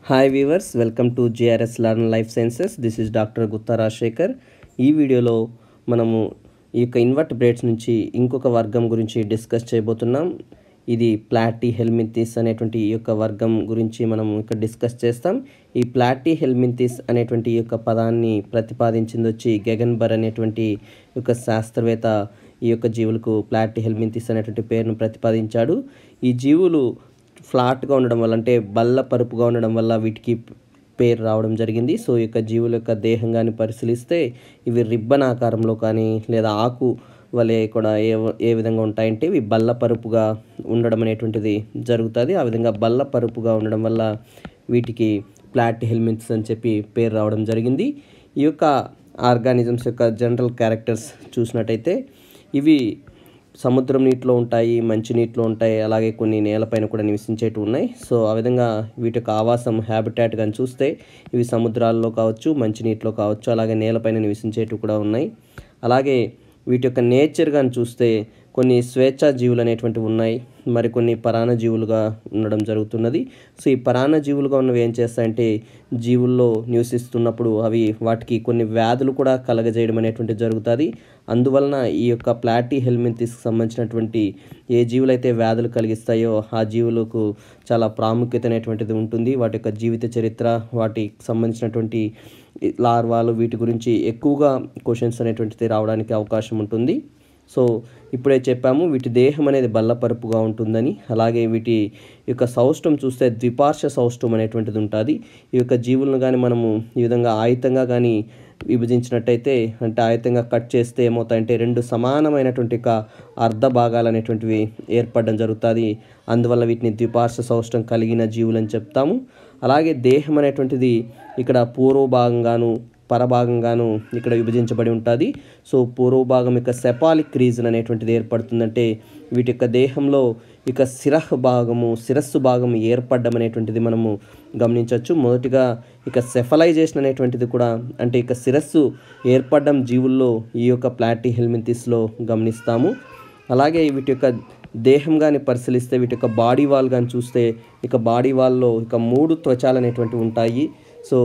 hi viewers welcome to JRS learn life sciences this is doctor Gutta Rajasekhar ఈ వీడియోలో మనము ఈ యొక్క ఇన్వర్ట్ బ్రేడ్స్ నుంచి ఇంకొక వర్గం గురించి డిస్కస్ చేయబోతున్నాం ఇది ప్లాటీ హెల్మింతిస్ అనేటువంటి ఈ యొక్క వర్గం గురించి మనం ఇక్కడ డిస్కస్ చేస్తాం ఈ ప్లాటీ హెల్మింతిస్ అనేటువంటి ఈ యొక్క పదాన్ని ప్రతిపాదించింది వచ్చి గగన్బర్ అనేటువంటి యొక్క శాస్త్రవేత్త ఈ యొక్క జీవులకు ప్లాటీ హెల్మింతిస్ అనేటువంటి పేరును ప్రతిపాదించాడు ఈ జీవులు ఫ్లాట్గా ఉండడం వల్ల అంటే బల్ల పరుపుగా ఉండడం వల్ల వీటికి పేరు రావడం జరిగింది సో ఈ యొక్క జీవుల యొక్క దేహం కానీ పరిశీలిస్తే ఇవి రిబ్బన్ ఆకారంలో కానీ లేదా ఆకు వలె కూడా ఏ ఏ విధంగా ఉంటాయంటే ఇవి బల్ల పరుపుగా ఉండడం అనేటువంటిది జరుగుతుంది ఆ విధంగా బల్ల పరుపుగా ఉండడం వల్ల వీటికి ప్లాట్ హెల్మెట్స్ అని చెప్పి పేరు రావడం జరిగింది ఈ యొక్క ఆర్గానిజమ్స్ యొక్క జనరల్ క్యారెక్టర్స్ చూసినట్టయితే ఇవి సముద్రం నీటిలో ఉంటాయి మంచి నీటిలో ఉంటాయి అలాగే కొన్ని నేలపైన కూడా నివసించేటివి ఉన్నాయి సో ఆ విధంగా వీటి యొక్క ఆవాసం హ్యాబిటాట్ కానీ చూస్తే ఇవి సముద్రాల్లో కావచ్చు మంచి నీటిలో కావచ్చు అలాగే నేలపైన నివసించేటివి కూడా ఉన్నాయి అలాగే వీటి యొక్క నేచర్ కానీ చూస్తే కొన్ని స్వేచ్ఛా జీవులు అనేటువంటివి ఉన్నాయి మరికొన్ని పరాణ జీవులుగా ఉండడం జరుగుతున్నది సో ఈ పరాణ జీవులుగా ఉన్నవి ఏం చేస్తాయంటే జీవుల్లో నివసిస్తున్నప్పుడు అవి వాటికి కొన్ని వ్యాధులు కూడా కలగజేయడం అనేటువంటిది జరుగుతుంది అందువలన ఈ యొక్క ప్లాటీ హెల్మెంతిస్కి సంబంధించినటువంటి ఏ జీవులైతే వ్యాధులు కలిగిస్తాయో ఆ జీవులకు చాలా ప్రాముఖ్యత అనేటువంటిది ఉంటుంది వాటి యొక్క జీవిత చరిత్ర వాటికి సంబంధించినటువంటి లార్వాలు వీటి గురించి ఎక్కువగా క్వశ్చన్స్ అనేటువంటిది రావడానికి అవకాశం ఉంటుంది సో ఇప్పుడే చెప్పాము వీటి దేహం అనేది బల్లపరుపుగా ఉంటుందని అలాగే వీటి యొక్క సౌష్టం చూస్తే ద్విపార్శ్వ సౌష్టం అనేటువంటిది ఉంటుంది ఈ యొక్క జీవులను కానీ మనము ఈ విధంగా ఆయుతంగా కానీ విభజించినట్టయితే అంటే ఆయుతంగా కట్ చేస్తే ఏమవుతాయంటే రెండు సమానమైనటువంటి ఒక అర్ధ భాగాలు అనేటువంటివి ఏర్పడడం జరుగుతుంది అందువల్ల వీటిని ద్విపార్శ్వ సౌష్టం కలిగిన జీవులని చెప్తాము అలాగే దేహం అనేటువంటిది ఇక్కడ పూర్వ భాగంగాను పరభాగంగాను ఇక్కడ విభజించబడి ఉంటుంది సో పూర్వ భాగం యొక్క సెపాలిక్ రీజన్ అనేటువంటిది ఏర్పడుతుందంటే వీటి యొక్క దేహంలో ఇక శిరహ్ భాగము శిరస్సు భాగం ఏర్పడడం అనేటువంటిది మనము గమనించవచ్చు మొదటిగా ఇక సెఫలైజేషన్ అనేటువంటిది కూడా అంటే ఇక శిరస్సు ఏర్పడడం జీవుల్లో ఈ యొక్క ప్లాటీ హెల్మింతిస్లో గమనిస్తాము అలాగే వీటి యొక్క దేహం కానీ పరిశీలిస్తే వీటి యొక్క బాడీ వాల్ కానీ చూస్తే ఇక బాడీ వాల్లో ఇక మూడు త్వచాలు అనేటువంటివి ఉంటాయి సో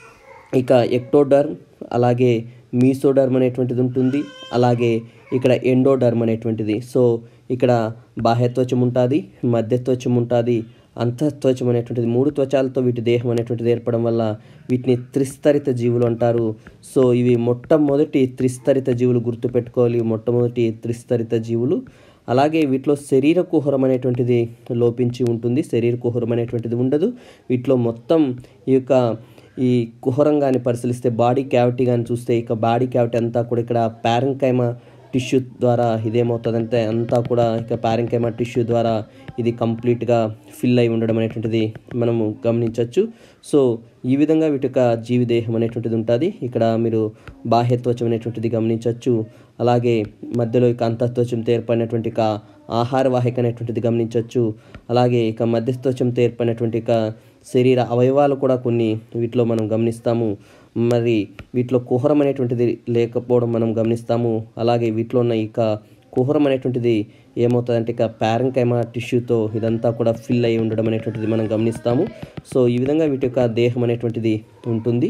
ఇక ఎక్టోడర్మ్ అలాగే మీసోడర్మ్ అనేటువంటిది ఉంటుంది అలాగే ఇక్కడ ఎండోడర్మ్ అనేటువంటిది సో ఇక్కడ బాహ్యత్వచం ఉంటుంది మధ్యత్వచం ఉంటుంది అంతఃత్వచం అనేటువంటిది మూడు త్వచాలతో వీటి దేహం అనేటువంటిది ఏర్పడడం వల్ల వీటిని త్రిస్తరిత జీవులు అంటారు సో ఇవి మొట్టమొదటి త్రిస్తరిత జీవులు గుర్తుపెట్టుకోవాలి మొట్టమొదటి త్రిస్తరిత జీవులు అలాగే వీటిలో శరీర కుహరం అనేటువంటిది లోపించి ఉంటుంది శరీర కుహరం అనేటువంటిది ఉండదు వీటిలో మొత్తం ఈ యొక్క ఈ కుహరం కానీ పరిశీలిస్తే బాడీ క్యావిటీ కానీ చూస్తే ఇక బాడీ క్యావిటీ అంతా కూడా ఇక్కడ ప్యారంకైమ టిష్యూ ద్వారా ఇదేమవుతుందంటే అంతా కూడా ఇక ప్యారంకైమ టిష్యూ ద్వారా ఇది కంప్లీట్గా ఫిల్ అయి ఉండడం అనేటువంటిది మనము గమనించవచ్చు సో ఈ విధంగా వీటి యొక్క జీవిదేహం అనేటువంటిది ఉంటుంది ఇక్కడ మీరు బాహ్యత్వచం అనేటువంటిది గమనించవచ్చు అలాగే మధ్యలో ఇక అంతత్వచంతో ఏర్పడినటువంటి ఇక ఆహార వాహిక అనేటువంటిది గమనించవచ్చు అలాగే ఇక మధ్యత్వచంతో ఏర్పడినటువంటి ఇక శరీర అవయవాలు కూడా కొన్ని వీటిలో మనం గమనిస్తాము మరి వీటిలో కుహరం అనేటువంటిది లేకపోవడం మనం గమనిస్తాము అలాగే వీటిలో ఉన్న ఇక కుహరం అనేటువంటిది ఏమవుతుందంటే ఇక ప్యారంకైమా టిష్యూతో ఇదంతా కూడా ఫిల్ అయి ఉండడం అనేటువంటిది మనం గమనిస్తాము సో ఈ విధంగా వీటి యొక్క దేహం అనేటువంటిది ఉంటుంది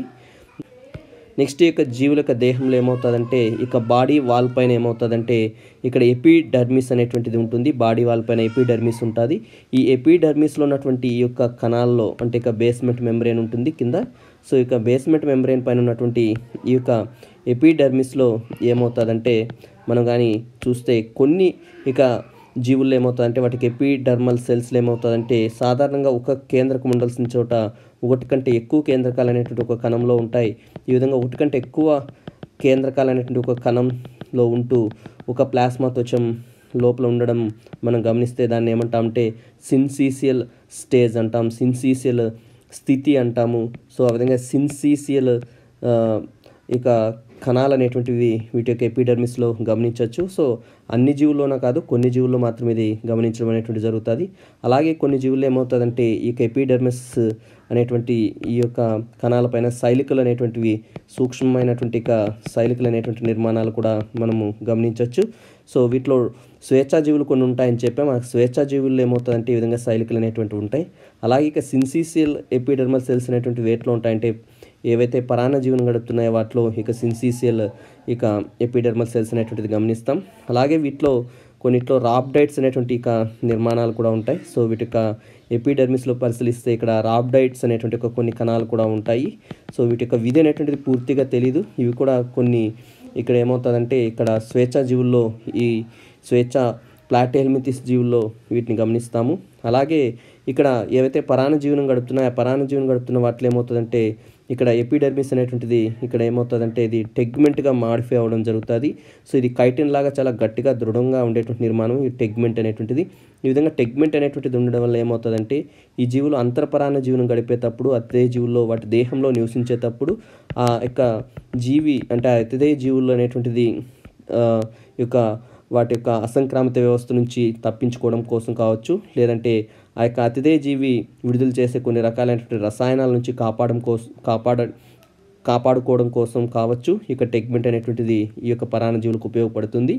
నెక్స్ట్ యొక్క జీవుల యొక్క దేహంలో ఏమవుతుందంటే ఇక బాడీ వాల్ పైన ఏమవుతుందంటే ఇక్కడ ఎపిడర్మిస్ అనేటువంటిది ఉంటుంది బాడీ వాల్ పైన ఎపిడర్మిస్ ఉంటుంది ఈ ఎపిడర్మిస్లో ఉన్నటువంటి ఈ యొక్క కణాల్లో అంటే ఇక బేస్మెంట్ మెంబ్రెయిన్ ఉంటుంది కింద సో ఇక బేస్మెంట్ మెంబ్రెయిన్ పైన ఉన్నటువంటి ఈ యొక్క ఎపిడర్మిస్లో ఏమవుతుందంటే మనం కానీ చూస్తే కొన్ని ఇక జీవుల్లో ఏమవుతుందంటే వాటికి ఎపిడర్మల్ సెల్స్లో ఏమవుతుందంటే సాధారణంగా ఒక కేంద్రకం ఉండాల్సిన చోట ఒకటి కంటే ఎక్కువ కేంద్రకాలు అనేటువంటి ఒక కణంలో ఉంటాయి ఈ విధంగా ఒకటి కంటే ఎక్కువ కేంద్రకాలు అనేటువంటి ఒక కణంలో ఉంటూ ఒక ప్లాస్మా త్వచం లోపల ఉండడం మనం గమనిస్తే దాన్ని ఏమంటామంటే సిన్సీసియల్ స్టేజ్ అంటాం సిన్సీసియల్ స్థితి అంటాము సో ఆ విధంగా సిన్సీసియల్ ఇక కణాలు అనేటువంటివి వీటి యొక్క ఎపిడర్మిస్లో గమనించవచ్చు సో అన్ని జీవుల్లోనే కాదు కొన్ని జీవుల్లో మాత్రం ఇది గమనించడం అనేటువంటి జరుగుతుంది అలాగే కొన్ని జీవుల్లో ఏమవుతుందంటే ఈ యొక్క ఎపిడర్మిస్ అనేటువంటి ఈ యొక్క కణాలపైన శైలికలు అనేటువంటివి సూక్ష్మమైనటువంటి ఇక శైలికలు అనేటువంటి నిర్మాణాలు కూడా మనము గమనించవచ్చు సో వీటిలో స్వేచ్ఛాజీవులు కొన్ని ఉంటాయని చెప్పాం ఆ స్వేచ్ఛాజీవులు ఏమవుతుందంటే ఈ విధంగా శైలికలు అనేటువంటివి ఉంటాయి అలాగే ఇక సిన్సీసియల్ ఎపిడర్మల్ సెల్స్ అనేటువంటి వేట్లో ఉంటాయంటే ఏవైతే పరాన్న జీవనం గడుపుతున్నాయో వాటిలో ఇక సిన్సీసియల్ ఇక ఎపిడర్మల్ సెల్స్ అనేటువంటిది గమనిస్తాం అలాగే వీటిలో కొన్నిట్లో రాబ్డైట్స్ అనేటువంటి ఇక నిర్మాణాలు కూడా ఉంటాయి సో వీటి యొక్క ఎపిడర్మిస్లో పరిశీలిస్తే ఇక్కడ రాబ్డైట్స్ అనేటువంటి ఒక కొన్ని కణాలు కూడా ఉంటాయి సో వీటి యొక్క విధి అనేటువంటిది పూర్తిగా తెలీదు ఇవి కూడా కొన్ని ఇక్కడ ఏమవుతుందంటే ఇక్కడ స్వేచ్ఛా జీవుల్లో ఈ స్వేచ్ఛ ప్లాటెల్మితిస్ జీవుల్లో వీటిని గమనిస్తాము అలాగే ఇక్కడ ఏవైతే పరాణ జీవనం గడుపుతున్నాయో ఆ పరాణ జీవనం గడుపుతున్న వాటిలో ఏమవుతుందంటే ఇక్కడ ఎపిడర్మిస్ అనేటువంటిది ఇక్కడ ఏమవుతుందంటే ఇది టెగ్మెంట్గా మాడిఫై అవ్వడం జరుగుతుంది సో ఇది కైటిన్ లాగా చాలా గట్టిగా దృఢంగా ఉండేటువంటి నిర్మాణం ఈ టెగ్మెంట్ అనేటువంటిది ఈ విధంగా టెగ్మెంట్ అనేటువంటిది ఉండడం వల్ల ఏమవుతుందంటే ఈ జీవులు అంతర్పరాణ జీవనం గడిపేటప్పుడు అతిథేయ జీవుల్లో వాటి దేహంలో నివసించేటప్పుడు ఆ యొక్క జీవి అంటే ఆ అతిథేయ జీవుల్లో అనేటువంటిది ఆ, యొక్క వాటి యొక్క అసంక్రామిత వ్యవస్థ నుంచి తప్పించుకోవడం కోసం కావచ్చు లేదంటే ఆ యొక్క అతిథేయ జీవి విడుదల చేసే కొన్ని రకాలైనటువంటి రసాయనాల నుంచి కాపాడడం కోసం కాపాడ కాపాడుకోవడం కోసం కావచ్చు ఇక టెగ్మెంట్ అనేటువంటిది ఈ యొక్క పరాణజీవులకు ఉపయోగపడుతుంది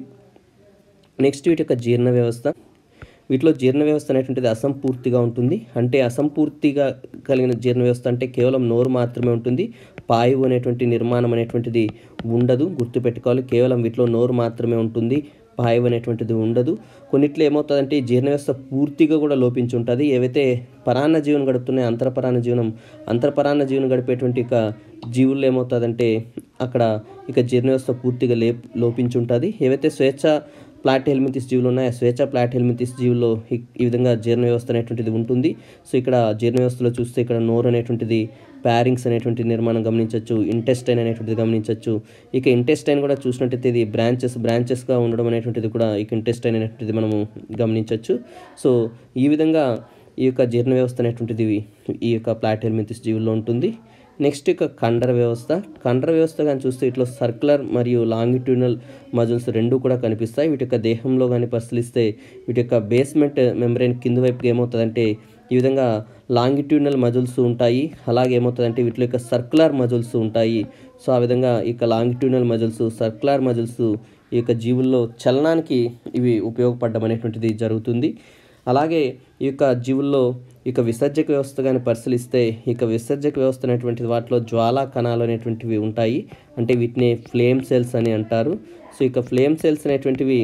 నెక్స్ట్ వీటి యొక్క జీర్ణ వ్యవస్థ వీటిలో జీర్ణ వ్యవస్థ అనేటువంటిది అసంపూర్తిగా ఉంటుంది అంటే అసంపూర్తిగా కలిగిన జీర్ణ వ్యవస్థ అంటే కేవలం నోరు మాత్రమే ఉంటుంది పాయువు అనేటువంటి నిర్మాణం అనేటువంటిది ఉండదు గుర్తుపెట్టుకోవాలి కేవలం వీటిలో నోరు మాత్రమే ఉంటుంది పాయువు అనేటువంటిది ఉండదు కొన్నిట్లో ఏమవుతుందంటే ఈ జీర్ణ వ్యవస్థ పూర్తిగా కూడా లోపించి ఉంటుంది ఏవైతే పరాన్న జీవనం గడుపుతున్నాయో అంతరపరాన్న జీవనం అంతరపరాన్న జీవనం గడిపేటువంటి ఇక జీవుల్లో ఏమవుతుందంటే అక్కడ ఇక జీర్ణ వ్యవస్థ పూర్తిగా లే లోపించి ఉంటుంది ఏవైతే స్వేచ్ఛ ప్లాట్ హెల్మితిస్ జీవులు ఉన్నాయి ఆ స్వేచ్ఛ ప్లాట్ హెల్మితిస్ జీవుల్లో ఈ ఈ విధంగా జీర్ణ వ్యవస్థ అనేటువంటిది ఉంటుంది సో ఇక్కడ జీర్ణ వ్యవస్థలో చూస్తే ఇక్కడ నోరు అనేటువంటిది ప్యారింగ్స్ అనేటువంటి నిర్మాణం గమనించవచ్చు ఇంటెస్టైన్ అనేటువంటిది గమనించవచ్చు ఇక ఇంటెస్టైన్ కూడా చూసినట్టయితే ఇది బ్రాంచెస్ బ్రాంచెస్గా ఉండడం అనేటువంటిది కూడా ఇక ఇంటెస్టైన్ అనేటువంటిది మనము గమనించవచ్చు సో ఈ విధంగా ఈ యొక్క జీర్ణ వ్యవస్థ అనేటువంటిది ఈ యొక్క ప్లాట్ హెల్మితిస్ జీవుల్లో ఉంటుంది నెక్స్ట్ ఇక కండర వ్యవస్థ కండర వ్యవస్థ కానీ చూస్తే ఇట్లా సర్కులర్ మరియు లాంగిట్యూనల్ మజిల్స్ రెండు కూడా కనిపిస్తాయి వీటి యొక్క దేహంలో కానీ పరిశీలిస్తే వీటి యొక్క బేస్మెంట్ మెంబ్రెయిన్ కింద వైపుకి ఏమవుతుందంటే ఈ విధంగా లాంగిట్యూనల్ మజిల్స్ ఉంటాయి అలాగే ఏమవుతుందంటే వీటిలో యొక్క సర్కులర్ మజిల్స్ ఉంటాయి సో ఆ విధంగా ఇక లాంగిట్యూనల్ మజిల్స్ సర్కులర్ మజిల్స్ ఈ యొక్క జీవుల్లో చలనానికి ఇవి ఉపయోగపడడం అనేటువంటిది జరుగుతుంది అలాగే ఈ యొక్క జీవుల్లో ఇక విసర్జక వ్యవస్థ కానీ పరిశీలిస్తే ఇక విసర్జక వ్యవస్థ అనేటువంటిది వాటిలో జ్వాలా కణాలు అనేటువంటివి ఉంటాయి అంటే వీటిని ఫ్లేమ్ సెల్స్ అని అంటారు సో ఇక ఫ్లేమ్ సెల్స్ అనేటువంటివి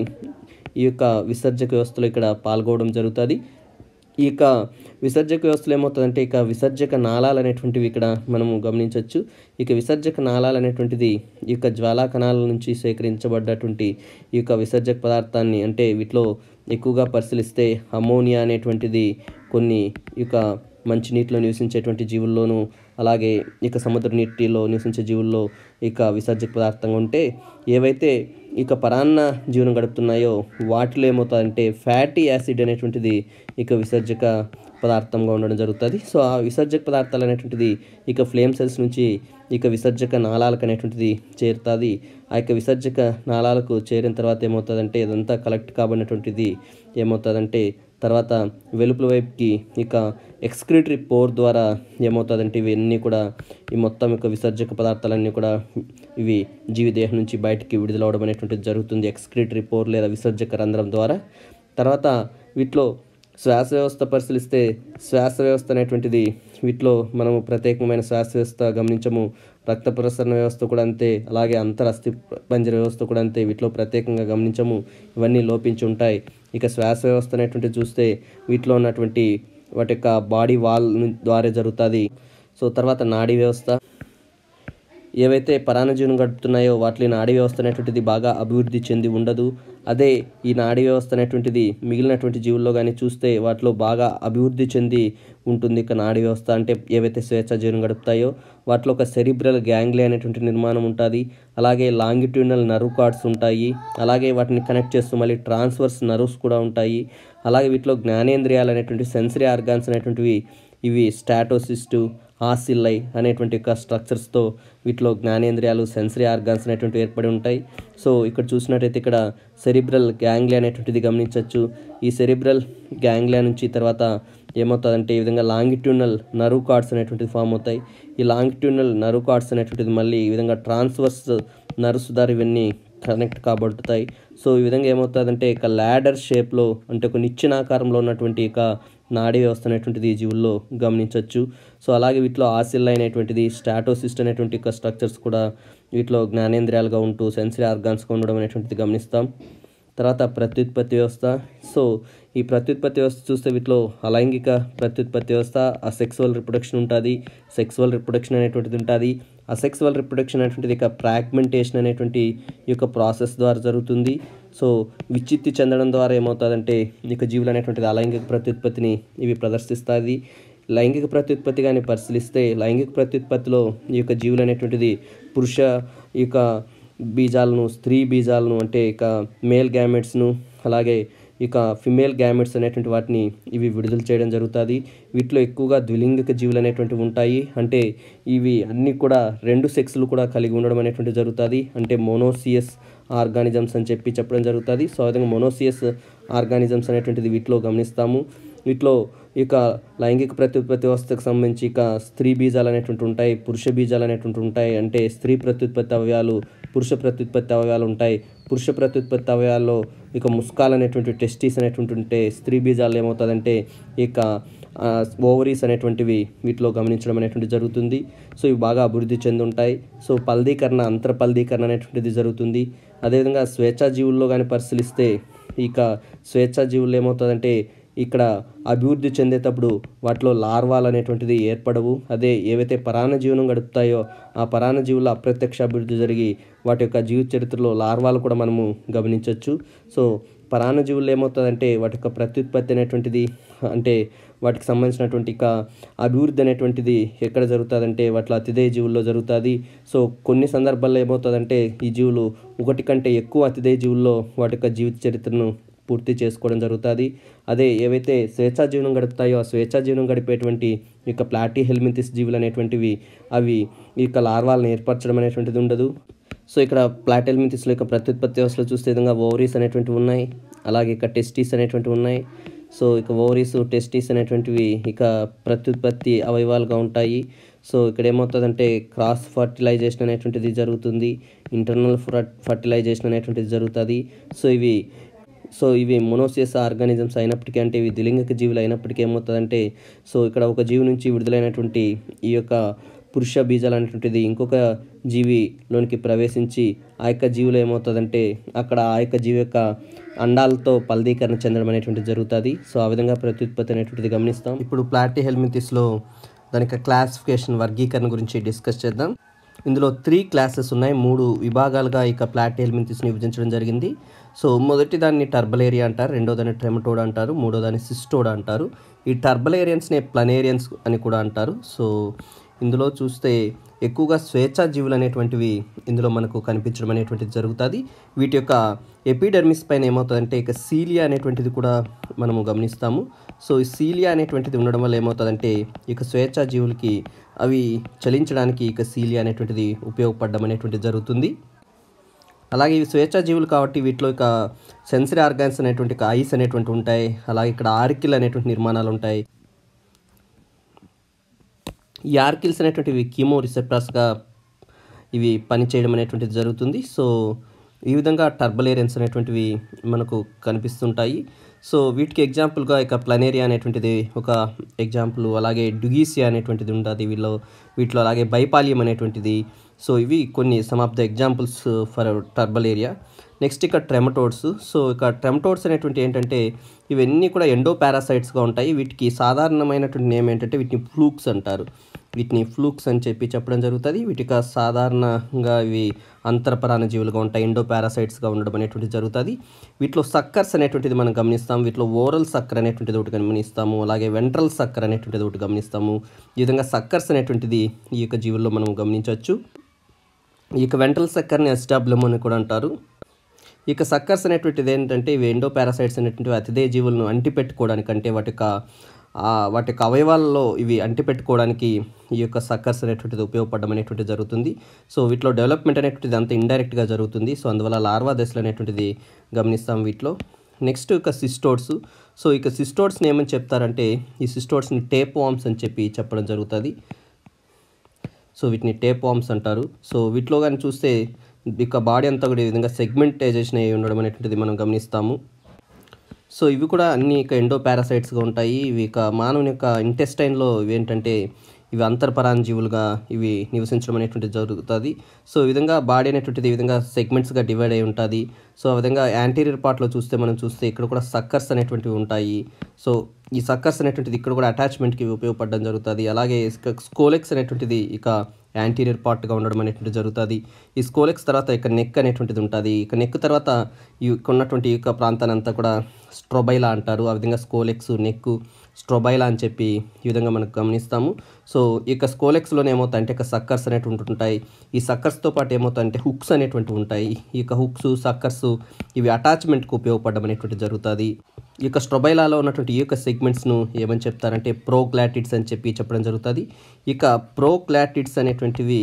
ఈ యొక్క విసర్జక వ్యవస్థలో ఇక్కడ పాల్గొనడం జరుగుతుంది ఈ యొక్క విసర్జక వ్యవస్థలో ఏమవుతుందంటే ఇక విసర్జక నాళాలు అనేటువంటివి ఇక్కడ మనము గమనించవచ్చు ఇక విసర్జక నాళాలు అనేటువంటిది ఈ యొక్క జ్వాలా కణాల నుంచి సేకరించబడ్డటువంటి ఈ యొక్క విసర్జక పదార్థాన్ని అంటే వీటిలో ఎక్కువగా పరిశీలిస్తే అమోనియా అనేటువంటిది కొన్ని ఈ యొక్క మంచినీటిలో నివసించేటువంటి జీవుల్లోనూ అలాగే ఇక సముద్ర నీటిలో నివసించే జీవుల్లో ఇక విసర్జక పదార్థంగా ఉంటే ఏవైతే ఇక పరాన్న జీవనం గడుపుతున్నాయో వాటిలో ఏమవుతుందంటే ఫ్యాటీ యాసిడ్ అనేటువంటిది ఇక విసర్జక పదార్థంగా ఉండడం జరుగుతుంది సో ఆ విసర్జక పదార్థాలు అనేటువంటిది ఇక ఫ్లేమ్ సెల్స్ నుంచి ఇక విసర్జక నాళాలకు అనేటువంటిది చేరుతుంది ఆ యొక్క విసర్జక నాళాలకు చేరిన తర్వాత ఏమవుతుందంటే ఇదంతా కలెక్ట్ కాబడినటువంటిది ఏమవుతుందంటే తర్వాత వెలుపల వైపుకి ఇక ఎక్స్క్రిటరీ పోర్ ద్వారా ఏమవుతుందంటే ఇవన్నీ కూడా ఈ మొత్తం యొక్క విసర్జక పదార్థాలన్నీ కూడా ఇవి జీవి దేహం నుంచి బయటికి విడుదలవడం అనేటువంటిది జరుగుతుంది ఎక్స్క్రిటరీ పోర్ లేదా విసర్జక రంధ్రం ద్వారా తర్వాత వీటిలో శ్వాస వ్యవస్థ పరిశీలిస్తే శ్వాస వ్యవస్థ అనేటువంటిది వీటిలో మనము ప్రత్యేకమైన శ్వాస వ్యవస్థ గమనించము రక్త ప్రసరణ వ్యవస్థ కూడా అంతే అలాగే అంతర్ అస్థి పంజర వ్యవస్థ కూడా అంతే వీటిలో ప్రత్యేకంగా గమనించము ఇవన్నీ లోపించి ఉంటాయి ఇక శ్వాస వ్యవస్థ అనేటువంటిది చూస్తే వీటిలో ఉన్నటువంటి వాటి యొక్క బాడీ వాల్ ద్వారా జరుగుతుంది సో తర్వాత నాడీ వ్యవస్థ ఏవైతే పరాణజీవనం గడుపుతున్నాయో వాటిలో నాడీ వ్యవస్థ అనేటువంటిది బాగా అభివృద్ధి చెంది ఉండదు అదే ఈ నాడీ వ్యవస్థ అనేటువంటిది మిగిలినటువంటి జీవుల్లో కానీ చూస్తే వాటిలో బాగా అభివృద్ధి చెంది ఉంటుంది ఇక నాడీ వ్యవస్థ అంటే ఏవైతే స్వేచ్ఛ జీవనం గడుపుతాయో వాటిలో ఒక సెరిబ్రల్ గ్యాంగ్లీ అనేటువంటి నిర్మాణం ఉంటుంది అలాగే లాంగిట్యూనల్ నర్వ్ కార్డ్స్ ఉంటాయి అలాగే వాటిని కనెక్ట్ చేస్తూ మళ్ళీ ట్రాన్స్వర్స్ నర్వ్స్ కూడా ఉంటాయి అలాగే వీటిలో జ్ఞానేంద్రియాలు అనేటువంటి సెన్సరీ ఆర్గాన్స్ అనేటువంటివి ఇవి స్టాటోసిస్టు ఆసిల్లై అనేటువంటి యొక్క స్ట్రక్చర్స్తో వీటిలో జ్ఞానేంద్రియాలు సెన్సరీ ఆర్గాన్స్ అనేటువంటి ఏర్పడి ఉంటాయి సో ఇక్కడ చూసినట్టయితే ఇక్కడ సెరిబ్రల్ గ్యాంగ్లియా అనేటువంటిది గమనించవచ్చు ఈ సెరిబ్రల్ గ్యాంగ్లియా నుంచి తర్వాత ఏమవుతుందంటే ఈ విధంగా లాంగిట్యూనల్ నర్వ్ కార్డ్స్ అనేటువంటిది ఫామ్ అవుతాయి ఈ లాంగిట్యూనల్ నర్వ్ కార్డ్స్ అనేటువంటిది మళ్ళీ ఈ విధంగా ట్రాన్స్వర్స్ నర్వ్స్ ద్వారా ఇవన్నీ కనెక్ట్ కాబడుతాయి సో ఈ విధంగా ఏమవుతుందంటే ఇక ల్యాడర్ షేప్లో అంటే ఒక నిచ్చెన ఆకారంలో ఉన్నటువంటి ఇక నాడీ వ్యవస్థ అనేటువంటిది ఈ జీవుల్లో గమనించవచ్చు సో అలాగే వీటిలో ఆసిల్ అనేటువంటిది స్టాటోసిస్ట్ అనేటువంటి ఇక స్ట్రక్చర్స్ కూడా వీటిలో జ్ఞానేంద్రియాలుగా ఉంటూ సెన్సరీ ఆర్గాన్స్గా ఉండడం అనేటువంటిది గమనిస్తాం తర్వాత ప్రత్యుత్పత్తి వ్యవస్థ సో ఈ ప్రత్యుత్పత్తి వ్యవస్థ చూస్తే వీటిలో అలైంగిక ప్రత్యుత్పత్తి వ్యవస్థ అసెక్సువల్ రిప్రొడక్షన్ ఉంటుంది సెక్సువల్ రిప్రొడక్షన్ అనేటువంటిది ఉంటుంది అసెక్సువల్ రిప్రొడక్షన్ అనేటువంటిది ఇక ఫ్రాగ్మెంటేషన్ అనేటువంటి ఈ యొక్క ప్రాసెస్ ద్వారా జరుగుతుంది సో విచ్చిత్తి చెందడం ద్వారా ఏమవుతుందంటే ఇక జీవులు అనేటువంటిది అలైంగిక ప్రత్యుత్పత్తిని ఇవి ప్రదర్శిస్తుంది లైంగిక ప్రత్యుత్పత్తి కానీ పరిశీలిస్తే లైంగిక ప్రత్యుత్పత్తిలో ఈ యొక్క జీవులు అనేటువంటిది పురుష ఈ యొక్క బీజాలను స్త్రీ బీజాలను అంటే ఇక మేల్ గ్యామెట్స్ను అలాగే ఇక ఫిమేల్ గ్యామెట్స్ అనేటువంటి వాటిని ఇవి విడుదల చేయడం జరుగుతుంది వీటిలో ఎక్కువగా ద్విలింగిక జీవులు అనేటువంటివి ఉంటాయి అంటే ఇవి అన్నీ కూడా రెండు సెక్స్లు కూడా కలిగి ఉండడం అనేటువంటి జరుగుతుంది అంటే మోనోసియస్ ఆర్గానిజమ్స్ అని చెప్పి చెప్పడం జరుగుతుంది సో ఆ విధంగా మోనోసియస్ ఆర్గానిజమ్స్ అనేటువంటిది వీటిలో గమనిస్తాము వీటిలో ఇక లైంగిక ప్రత్యుత్పత్తి వ్యవస్థకు సంబంధించి ఇక స్త్రీ బీజాలు అనేటువంటి ఉంటాయి పురుష బీజాలు అనేటువంటి ఉంటాయి అంటే స్త్రీ ప్రత్యుత్పత్తి అవయాలు పురుష ప్రత్యుత్పత్తి అవయాలు ఉంటాయి పురుష ప్రత్యుత్పత్తి అవయాల్లో ఇక ముస్కాల్ అనేటువంటి టెస్టీస్ అనేటువంటి ఉంటే స్త్రీ బీజాలు ఏమవుతుందంటే ఇక ఓవరీస్ అనేటువంటివి వీటిలో గమనించడం అనేటువంటి జరుగుతుంది సో ఇవి బాగా అభివృద్ధి చెంది ఉంటాయి సో పల్దీకరణ అంతర పల్దీకరణ అనేటువంటిది జరుగుతుంది అదేవిధంగా స్వేచ్ఛాజీవుల్లో కానీ పరిశీలిస్తే ఇక స్వేచ్ఛాజీవుల్లో ఏమవుతుందంటే ఇక్కడ అభివృద్ధి చెందేటప్పుడు వాటిలో లార్వాలు అనేటువంటిది ఏర్పడవు అదే ఏవైతే పరాణ జీవనం గడుపుతాయో ఆ పరాణ జీవుల అప్రత్యక్ష అభివృద్ధి జరిగి వాటి యొక్క జీవిత చరిత్రలో లార్వాలు కూడా మనము గమనించవచ్చు సో పరాణ జీవుల్లో ఏమవుతుందంటే వాటి యొక్క ప్రత్యుత్పత్తి అనేటువంటిది అంటే వాటికి సంబంధించినటువంటి ఇక అభివృద్ధి అనేటువంటిది ఎక్కడ జరుగుతుందంటే వాటిలో అతిథేయ జీవుల్లో జరుగుతుంది సో కొన్ని సందర్భాల్లో ఏమవుతుందంటే ఈ జీవులు ఒకటి కంటే ఎక్కువ అతిథేయ జీవుల్లో వాటి యొక్క జీవిత చరిత్రను పూర్తి చేసుకోవడం జరుగుతుంది అదే ఏవైతే స్వేచ్ఛా జీవనం గడుపుతాయో ఆ స్వేచ్ఛా జీవనం గడిపేటువంటి ఇక ప్లాటీ హెల్మింతిస్ జీవులు అనేటువంటివి అవి ఇక లార్వాలను ఏర్పరచడం అనేటువంటిది ఉండదు సో ఇక్కడ ప్లాటెల్మితిస్లో యొక్క ప్రత్యుత్పత్తి వ్యవస్థలో చూస్తే విధంగా ఓవరీస్ అనేటువంటివి ఉన్నాయి అలాగే ఇక టెస్టీస్ అనేటువంటివి ఉన్నాయి సో ఇక ఓవరీస్ టెస్టీస్ అనేటువంటివి ఇక ప్రత్యుత్పత్తి అవయవాలుగా ఉంటాయి సో ఇక్కడ ఏమవుతుందంటే క్రాస్ ఫర్టిలైజేషన్ అనేటువంటిది జరుగుతుంది ఇంటర్నల్ ఫర్టిలైజేషన్ అనేటువంటిది జరుగుతుంది సో ఇవి సో ఇవి మొనోసియస్ ఆర్గానిజమ్స్ అయినప్పటికీ అంటే ఇవి ద్విలింగిక జీవులు అయినప్పటికీ ఏమవుతుందంటే సో ఇక్కడ ఒక జీవి నుంచి విడుదలైనటువంటి ఈ యొక్క పురుష బీజాలు అనేటువంటిది ఇంకొక జీవిలోనికి ప్రవేశించి ఆ యొక్క జీవులు ఏమవుతుందంటే అక్కడ ఆ యొక్క జీవి యొక్క అండాలతో ఫలదీకరణ చెందడం అనేటువంటిది జరుగుతుంది సో ఆ విధంగా ప్రత్యుత్పత్తి అనేటువంటిది గమనిస్తాం ఇప్పుడు ప్లాటీ హెల్మితిస్లో దాని యొక్క క్లాసిఫికేషన్ వర్గీకరణ గురించి డిస్కస్ చేద్దాం ఇందులో త్రీ క్లాసెస్ ఉన్నాయి మూడు విభాగాలుగా ఇక ప్లాటీ హెల్మితిస్ని విభజించడం జరిగింది సో మొదటి దాన్ని టర్బలేరియా అంటారు రెండో దాన్ని ట్రెమటోడ్ అంటారు మూడో దాన్ని సిస్టోడ్ అంటారు ఈ టర్బలేరియన్స్ని ప్లనేరియన్స్ అని కూడా అంటారు సో ఇందులో చూస్తే ఎక్కువగా స్వేచ్ఛా జీవులు అనేటువంటివి ఇందులో మనకు కనిపించడం అనేటువంటిది జరుగుతుంది వీటి యొక్క ఎపిడెర్మిస్ పైన ఏమవుతుందంటే ఇక సీలియా అనేటువంటిది కూడా మనము గమనిస్తాము సో ఈ సీలియా అనేటువంటిది ఉండడం వల్ల ఏమవుతుందంటే ఇక స్వేచ్ఛా జీవులకి అవి చలించడానికి ఇక సీలియా అనేటువంటిది ఉపయోగపడడం అనేటువంటిది జరుగుతుంది అలాగే ఇవి స్వేచ్ఛా జీవులు కాబట్టి వీటిలో ఇక సెన్సరీ ఆర్గాన్స్ అనేటువంటి ఇక ఐస్ అనేటువంటి ఉంటాయి అలాగే ఇక్కడ ఆర్కిల్ అనేటువంటి నిర్మాణాలు ఉంటాయి ఈ ఆర్కిల్స్ అనేటువంటివి కీమో రిసెప్టార్స్గా ఇవి పనిచేయడం అనేటువంటిది జరుగుతుంది సో ఈ విధంగా టర్బలేరియన్స్ అనేటువంటివి మనకు కనిపిస్తుంటాయి సో వీటికి ఎగ్జాంపుల్గా ఇక ప్లనేరియా అనేటువంటిది ఒక ఎగ్జాంపుల్ అలాగే డుగీసియా అనేటువంటిది ఉంటుంది వీళ్ళు వీటిలో అలాగే బైపాలియం అనేటువంటిది సో ఇవి కొన్ని some of the examples for turbellaria next ఇక ట్రెమటోడ్స్ సో ఇక ట్రెమటోడ్స్ అనేటువంటి ఏంటంటే ఇవన్నీ కూడా ఎండో పారాసైట్స్గా ఉంటాయి వీటికి సాధారణమైనటువంటి నేమ్ ఏంటంటే వీటిని ఫ్లూక్స్ అంటారు వీటిని ఫ్లూక్స్ అని చెప్పి చెప్పడం జరుగుతుంది వీటికి సాధారణంగా ఇవి అంతరపరాణ జీవులుగా ఉంటాయి ఎండో పారాసైట్స్గా ఉండడం అనేటువంటిది జరుగుతుంది వీటిలో సక్కర్స్ అనేటువంటిది మనం గమనిస్తాం వీటిలో ఓరల్ సక్కర్ అనేటువంటిది ఒకటి గమనిస్తాము అలాగే వెంట్రల్ సక్కర్ అనేటువంటిది ఒకటి గమనిస్తాము ఈ విధంగా సక్కర్స్ అనేటువంటిది ఈ యొక్క జీవుల్లో మనం గమనించవచ్చు ఈ యొక్క వెంట్రల్ సక్కర్ని ఎస్టాబ్లమ్ అని కూడా అంటారు ఇక సక్కర్స్ అనేటువంటిది ఏంటంటే ఇవి ఎండో పారాసైట్స్ అనేటువంటివి అతిథేయ జీవులను అంటిపెట్టుకోవడానికి అంటే వాటి యొక్క వాటి యొక్క అవయవాల్లో ఇవి అంటిపెట్టుకోవడానికి ఈ యొక్క సక్కర్స్ అనేటువంటిది ఉపయోగపడడం అనేటువంటిది జరుగుతుంది సో వీటిలో డెవలప్మెంట్ అనేటువంటిది అంత ఇండైరెక్ట్గా జరుగుతుంది సో అందువల్ల లార్వా దశలు అనేటువంటిది గమనిస్తాం వీటిలో నెక్స్ట్ ఇక సిస్టోడ్స్ సో ఇక సిస్టోడ్స్ని ఏమని చెప్తారంటే ఈ సిస్టోడ్స్ని టేప్ వామ్స్ అని చెప్పి చెప్పడం జరుగుతుంది సో వీటిని టేప్ వామ్స్ అంటారు సో వీటిలో కానీ చూస్తే ఇక బాడీ అంతా కూడా ఈ విధంగా సెగ్మెంటైజేషన్ అయి ఉండడం అనేటువంటిది మనం గమనిస్తాము సో ఇవి కూడా అన్ని ఇక ఎండో పారాసైట్స్గా ఉంటాయి ఇవి ఇక మానవుని యొక్క ఇంటెస్టైన్లో ఇవి ఏంటంటే ఇవి అంతర్పరాంజీవులుగా ఇవి నివసించడం అనేటువంటిది జరుగుతుంది సో ఈ విధంగా బాడీ అనేటువంటిది ఈ విధంగా సెగ్మెంట్స్గా డివైడ్ అయి ఉంటుంది సో ఆ విధంగా యాంటీరియర్ పార్ట్లో చూస్తే మనం చూస్తే ఇక్కడ కూడా సక్కర్స్ అనేటువంటివి ఉంటాయి సో ఈ సక్కర్స్ అనేటువంటిది ఇక్కడ కూడా అటాచ్మెంట్కి ఉపయోగపడడం జరుగుతుంది అలాగే స్కోలెక్స్ అనేటువంటిది ఇక యాంటీరియర్ పార్ట్గా ఉండడం అనేటువంటిది జరుగుతుంది ఈ స్కోలెక్స్ తర్వాత ఇక నెక్ అనేటువంటిది ఉంటుంది ఇక నెక్ తర్వాత ఈ ఇక్కడ ఉన్నటువంటి ఈ యొక్క ప్రాంతాన్ని అంతా కూడా స్ట్రోబైలా అంటారు ఆ విధంగా స్కోలెక్స్ నెక్ స్ట్రోబైలా అని చెప్పి ఈ విధంగా మనకు గమనిస్తాము సో ఈ యొక్క స్కోలెక్స్లోనే ఏమవుతాయి అంటే ఇక సక్కర్స్ అనేటువంటి ఉంటాయి ఈ సక్కర్స్తో పాటు ఏమవుతాయి అంటే హుక్స్ అనేటువంటివి ఉంటాయి ఈ యొక్క హుక్స్ సక్కర్స్ ఇవి అటాచ్మెంట్కి ఉపయోగపడడం అనేటువంటి జరుగుతుంది ఈ యొక్క స్ట్రొబైలాలో ఉన్నటువంటి ఈ యొక్క సెగ్మెంట్స్ను ఏమని చెప్తారంటే ప్రోగ్లాటిడ్స్ అని చెప్పి చెప్పడం జరుగుతుంది ఇక ప్రోగ్లాటిడ్స్ అనేటువంటివి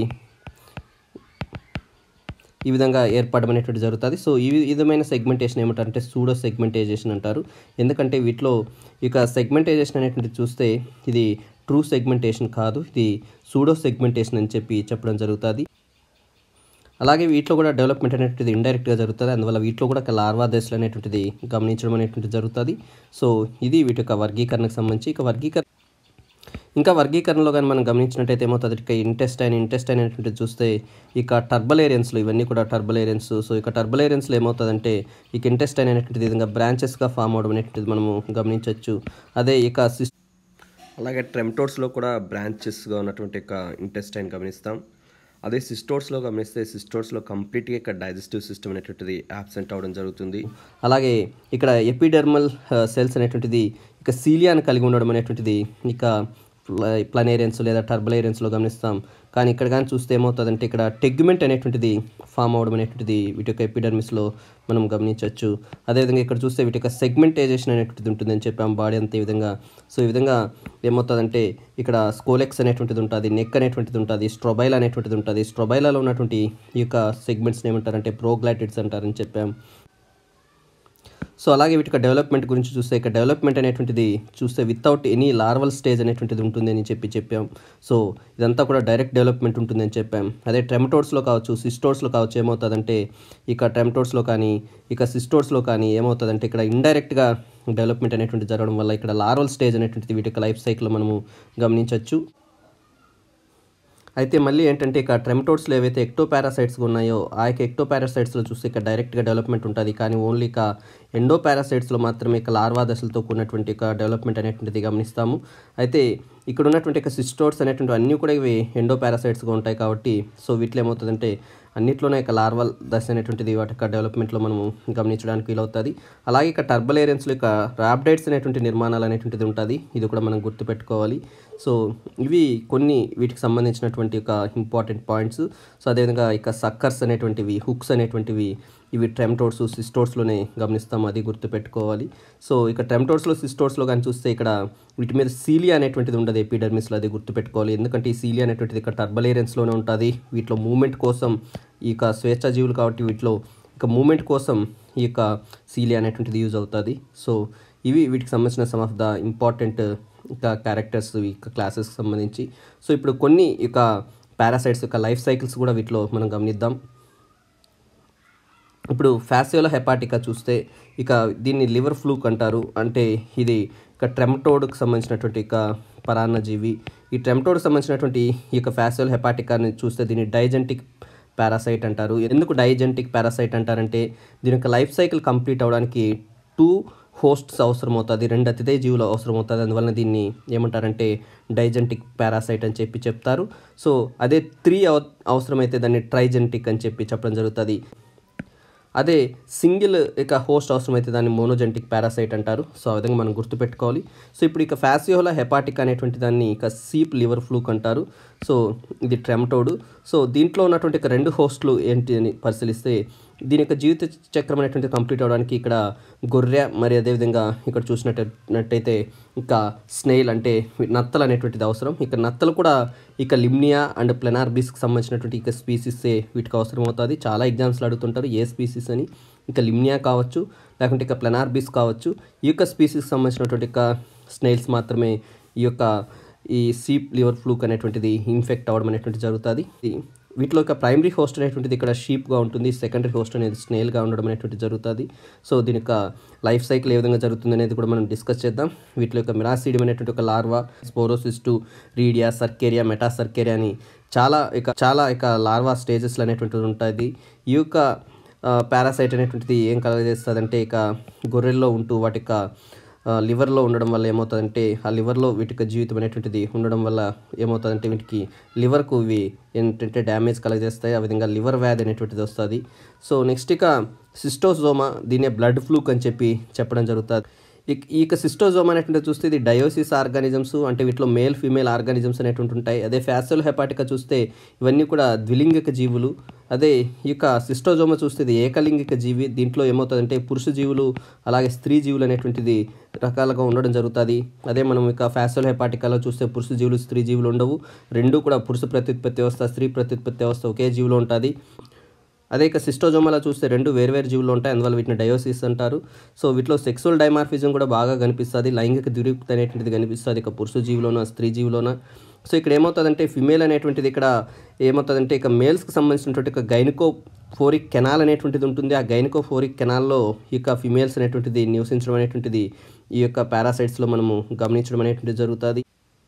ఈ విధంగా ఏర్పడడం అనేటువంటి జరుగుతుంది సో ఈ విధమైన సెగ్మెంటేషన్ ఏమంటారంటే సూడో సెగ్మెంటైజేషన్ అంటారు ఎందుకంటే వీటిలో ఇక సెగ్మెంటైజేషన్ అనేటువంటి చూస్తే ఇది ట్రూ సెగ్మెంటేషన్ కాదు ఇది సూడో సెగ్మెంటేషన్ అని చెప్పి చెప్పడం జరుగుతుంది అలాగే వీటిలో కూడా డెవలప్మెంట్ అనేటువంటిది ఇండైరెక్ట్గా జరుగుతుంది అందువల్ల వీటిలో కూడా ఒక లార్వా దశలు అనేటువంటిది గమనించడం అనేటువంటిది జరుగుతుంది సో ఇది వీటి యొక్క వర్గీకరణకు సంబంధించి ఇక వర్గీకరణ ఇంకా వర్గీకరణలో కానీ మనం గమనించినట్టయితే ఏమవుతుంది ఇక ఇంటెస్టైన్ ఇంటెస్టైన్ అనేటువంటిది చూస్తే ఇక టర్బలేరియన్స్లో ఇవన్నీ కూడా టర్బలేరియన్స్ సో ఇక టర్బలేరియన్స్లో ఏమవుతుందంటే ఇక ఇంటెస్టైన్ అనేటువంటిది ఈ విధంగా బ్రాంచెస్గా ఫామ్ అవడం అనేటువంటిది మనము గమనించవచ్చు అదే ఇక సిస్ అలాగే ట్రెమ్టోడ్స్లో కూడా బ్రాంచెస్గా ఉన్నటువంటి ఒక ఇంటెస్టైన్ గమనిస్తాం అదే సిస్టోడ్స్లో గమనిస్తే సిస్టోడ్స్లో కంప్లీట్గా ఇక్కడ డైజెస్టివ్ సిస్టమ్ అనేటువంటిది యాబ్సెంట్ అవ్వడం జరుగుతుంది అలాగే ఇక్కడ ఎపిడెర్మల్ సెల్స్ అనేటువంటిది ఇక సీలియాను కలిగి ఉండడం అనేటువంటిది ఇక ప్లనేరియన్స్ లేదా టర్బలేరియన్స్లో గమనిస్తాం కానీ ఇక్కడ కానీ చూస్తే ఏమవుతుందంటే ఇక్కడ టెగ్మెంట్ అనేటువంటిది ఫామ్ అవడం అనేటువంటిది వీటి యొక్క ఎపిడర్మిస్లో మనం గమనించవచ్చు అదేవిధంగా ఇక్కడ చూస్తే వీటి యొక్క సెగ్మెంటైజేషన్ అనేటువంటిది ఉంటుందని చెప్పాం బాడీ అంతా ఈ విధంగా సో ఈ విధంగా ఏమవుతుందంటే ఇక్కడ స్కోలెక్స్ అనేటువంటిది ఉంటుంది నెక్ అనేటువంటిది ఉంటుంది స్ట్రొబైల్ అనేటువంటిది ఉంటుంది స్ట్రొబైలాలో ఉన్నటువంటి ఈ యొక్క సెగ్మెంట్స్ని ఏమంటారంటే ప్రోగ్లాటిడ్స్ అంటారని చెప్పాం సో అలాగే వీటి డెవలప్మెంట్ గురించి చూస్తే ఇక డెవలప్మెంట్ అనేటువంటిది చూస్తే వితౌట్ ఎనీ లార్వల్ స్టేజ్ అనేటువంటిది ఉంటుంది అని చెప్పి చెప్పాం సో ఇదంతా కూడా డైరెక్ట్ డెవలప్మెంట్ ఉంటుందని చెప్పాం అదే ట్రెమటోడ్స్లో కావచ్చు సిస్టోడ్స్లో కావచ్చు ఏమవుతుందంటే ఇక ట్రెమటోడ్స్లో కానీ ఇక సిస్టోడ్స్లో కానీ ఏమవుతుందంటే ఇక్కడ ఇండైరెక్ట్గా డెవలప్మెంట్ అనేటువంటిది జరగడం వల్ల ఇక్కడ లార్వల్ స్టేజ్ అనేటువంటిది వీటి యొక్క లైఫ్ సైకిల్ మనము గమనించవచ్చు అయితే మళ్ళీ ఏంటంటే ఇక ట్రెమటోడ్స్లో ఏవైతే ఎక్టో పారాసైట్స్ ఉన్నాయో ఆ యొక్క ఎక్టో పారాసైట్స్లో చూస్తే ఇక డైరెక్ట్గా డెవలప్మెంట్ ఉంటుంది కానీ ఓన్లీ ఇక ఎండో పారాసైట్స్లో మాత్రమే ఇక లార్వా దశలతో కూడినటువంటి ఇక డెవలప్మెంట్ అనేటువంటిది గమనిస్తాము అయితే ఇక్కడ ఉన్నటువంటి ఇక సిస్టోడ్స్ అనేటువంటి అన్నీ కూడా ఇవి ఎండో పారాసైట్స్గా ఉంటాయి కాబట్టి సో వీటిలో ఏమవుతుందంటే అన్నిట్లోనే ఇక లార్వల్ దశ అనేటువంటిది వాటి యొక్క డెవలప్మెంట్లో మనము గమనించడానికి వీలవుతుంది అలాగే ఇక టర్బలేరియన్స్లో ఇక ర్యాప్డైట్స్ అనేటువంటి నిర్మాణాలు అనేటువంటిది ఉంటుంది ఇది కూడా మనం గుర్తుపెట్టుకోవాలి సో ఇవి కొన్ని వీటికి సంబంధించినటువంటి ఒక ఇంపార్టెంట్ పాయింట్స్ సో అదేవిధంగా ఇక సక్కర్స్ అనేటువంటివి హుక్స్ అనేటువంటివి ఇవి ట్రెమ్టోడ్స్ సిస్టోడ్స్లోనే గమనిస్తాం అది గుర్తుపెట్టుకోవాలి సో ఇక ట్రెమ్టోడ్స్లో సిస్టోడ్స్లో కానీ చూస్తే ఇక్కడ వీటి మీద సీలియా అనేటువంటిది ఉండదు ఎపిడర్మిస్లో అది గుర్తుపెట్టుకోవాలి ఎందుకంటే ఈ సీలియా అనేటువంటిది ఇక్కడ టర్బలేరియన్స్లోనే ఉంటుంది వీటిలో మూమెంట్ కోసం ఈ యొక్క స్వేచ్ఛాజీవులు కాబట్టి వీటిలో ఇక మూమెంట్ కోసం ఈ యొక్క సీలియా అనేటువంటిది యూజ్ అవుతుంది సో ఇవి వీటికి సంబంధించిన సమ్ ఆఫ్ ద ఇంపార్టెంట్ ఇక క్యారెక్టర్స్ ఇక క్లాసెస్కి సంబంధించి సో ఇప్పుడు కొన్ని ఇక పారాసైట్స్ యొక్క లైఫ్ సైకిల్స్ కూడా వీటిలో మనం గమనిద్దాం ఇప్పుడు ఫ్యాసియోలో హెపాటికా చూస్తే ఇక దీన్ని లివర్ ఫ్లూక్ అంటారు అంటే ఇది ఇక ట్రెమటోడ్కి సంబంధించినటువంటి ఇక పరాన్నజీవి ఈ ట్రెమటోడ్కి సంబంధించినటువంటి ఈ యొక్క ఫ్యాసియోల్ హెపాటికాని చూస్తే దీన్ని డైజెంటిక్ పారాసైట్ అంటారు ఎందుకు డైజెంటిక్ పారాసైట్ అంటారంటే దీని యొక్క లైఫ్ సైకిల్ కంప్లీట్ అవ్వడానికి టూ హోస్ట్స్ అవసరం అవుతుంది రెండు అతిథేయ జీవులు అవసరం అవుతుంది అందువలన దీన్ని ఏమంటారంటే డైజెంటిక్ పారాసైట్ అని చెప్పి చెప్తారు సో అదే త్రీ అవసరమైతే దాన్ని ట్రైజెంటిక్ అని చెప్పి చెప్పడం జరుగుతుంది అదే సింగిల్ ఇక హోస్ట్ అవసరమైతే దాన్ని మోనోజెంటిక్ పారాసైట్ అంటారు సో ఆ విధంగా మనం గుర్తుపెట్టుకోవాలి సో ఇప్పుడు ఇక ఫ్యాసియోలా హెపాటిక్ అనేటువంటి దాన్ని ఇక సీప్ లివర్ ఫ్లూక్ అంటారు సో ఇది ట్రెమటోడ్ సో దీంట్లో ఉన్నటువంటి ఇక రెండు హోస్ట్లు ఏంటి అని పరిశీలిస్తే దీని యొక్క జీవిత చక్రం అనేటువంటి కంప్లీట్ అవడానికి ఇక్కడ గొర్రె మరి అదేవిధంగా ఇక్కడ చూసినట్టయితే ఇంకా స్నేల్ అంటే నత్తలు అనేటువంటిది అవసరం ఇక నత్తలు కూడా ఇక లిమ్నియా అండ్ ప్లెనార్బిస్కి సంబంధించినటువంటి ఇక స్పీసీసే వీటికి అవసరం అవుతుంది చాలా ఎగ్జామ్స్లో అడుగుతుంటారు ఏ స్పీసీస్ అని ఇంకా లిమ్నియా కావచ్చు లేకుంటే ఇక ప్లెనార్బిస్ కావచ్చు ఈ యొక్క స్పీసీస్కి సంబంధించినటువంటి ఇక స్నేల్స్ మాత్రమే ఈ యొక్క ఈ సీప్ లివర్ ఫ్లూక్ అనేటువంటిది ఇన్ఫెక్ట్ అవ్వడం అనేటువంటి జరుగుతుంది వీటిలో ఒక ప్రైమరీ హోస్ట్ అనేటువంటిది ఇక్కడ షీప్గా ఉంటుంది సెకండరీ హోస్ట్ అనేది స్నేల్గా ఉండడం అనేటువంటిది జరుగుతుంది సో దీని యొక్క లైఫ్ సైకిల్ ఏ విధంగా జరుగుతుంది అనేది కూడా మనం డిస్కస్ చేద్దాం వీటిలో యొక్క మిరాసీడియం అనేటువంటి ఒక larva sporocyst redia cercaria metacercaria అని చాలా ఇక చాలా ఇక లార్వా స్టేజెస్లు అనేటువంటిది ఉంటుంది ఈ యొక్క పారాసైట్ అనేటువంటిది ఏం కలగజేస్తుంది అంటే ఇక గొర్రెల్లో ఉంటూ వాటి యొక్క లివర్లో ఉండడం వల్ల ఏమవుతుందంటే ఆ లివర్లో వీటికి జీవితం అనేటువంటిది ఉండడం వల్ల ఏమవుతుందంటే వీటికి లివర్కు ఇవి ఏంటంటే డ్యామేజ్ కలగజేస్తాయి ఆ విధంగా లివర్ వ్యాధి అనేటువంటిది వస్తుంది సో నెక్స్ట్ ఇక సిస్టోజోమా దీనే బ్లడ్ ఫ్లూక్ అని చెప్పి చెప్పడం జరుగుతుంది ఇక ఈ యొక్క సిస్టోజోమ్ అనేటువంటి చూస్తే ఇది డయోసిస్ ఆర్గానిజమ్స్ అంటే వీటిలో మేల్ ఫీమేల్ ఆర్గానిజమ్స్ అనేటువంటి ఉంటాయి అదే ఫ్యాసల్ హెపాటికా చూస్తే ఇవన్నీ కూడా ద్విలింగిక జీవులు అదే ఈ యొక్క సిస్టోజోమా చూస్తే ఇది ఏకలింగిక జీవి దీంట్లో ఏమవుతుందంటే పురుష జీవులు అలాగే స్త్రీ జీవులు అనేటువంటిది రకాలుగా ఉండడం జరుగుతుంది అదే మనం ఇక ఫ్యాసల్ హెపాటికాలో చూస్తే పురుష జీవులు స్త్రీ జీవులు ఉండవు రెండు కూడా పురుష ప్రత్యుత్పత్తి వ్యవస్థ స్త్రీ ప్రత్యుత్పత్తి వ్యవస్థ ఒకే జీవిలో ఉంటుంది అదే ఇక సిస్టోజోమాలో చూస్తే రెండు వేరువేరు జీవులు ఉంటాయి అందువల్ల వీటిని డయోసిస్ అంటారు సో వీటిలో సెక్సువల్ డైమార్ఫిజం కూడా బాగా కనిపిస్తుంది లైంగిక దుర్యుక్తి అనేటువంటిది కనిపిస్తుంది ఇక పురుష జీవిలోన స్త్రీ జీవిలోన సో ఇక్కడ ఏమవుతుందంటే ఫిమేల్ అనేటువంటిది ఇక్కడ ఏమవుతుందంటే ఇక మేల్స్కి సంబంధించినటువంటి ఒక గైనకో ఫోరిక్ కెనాల్ అనేటువంటిది ఉంటుంది ఆ గైనకో ఫోరిక్ కెనాల్లో ఈ యొక్క ఫిమేల్స్ అనేటువంటిది నివసించడం అనేటువంటిది ఈ యొక్క పారాసైట్స్లో మనము గమనించడం అనేటువంటిది జరుగుతుంది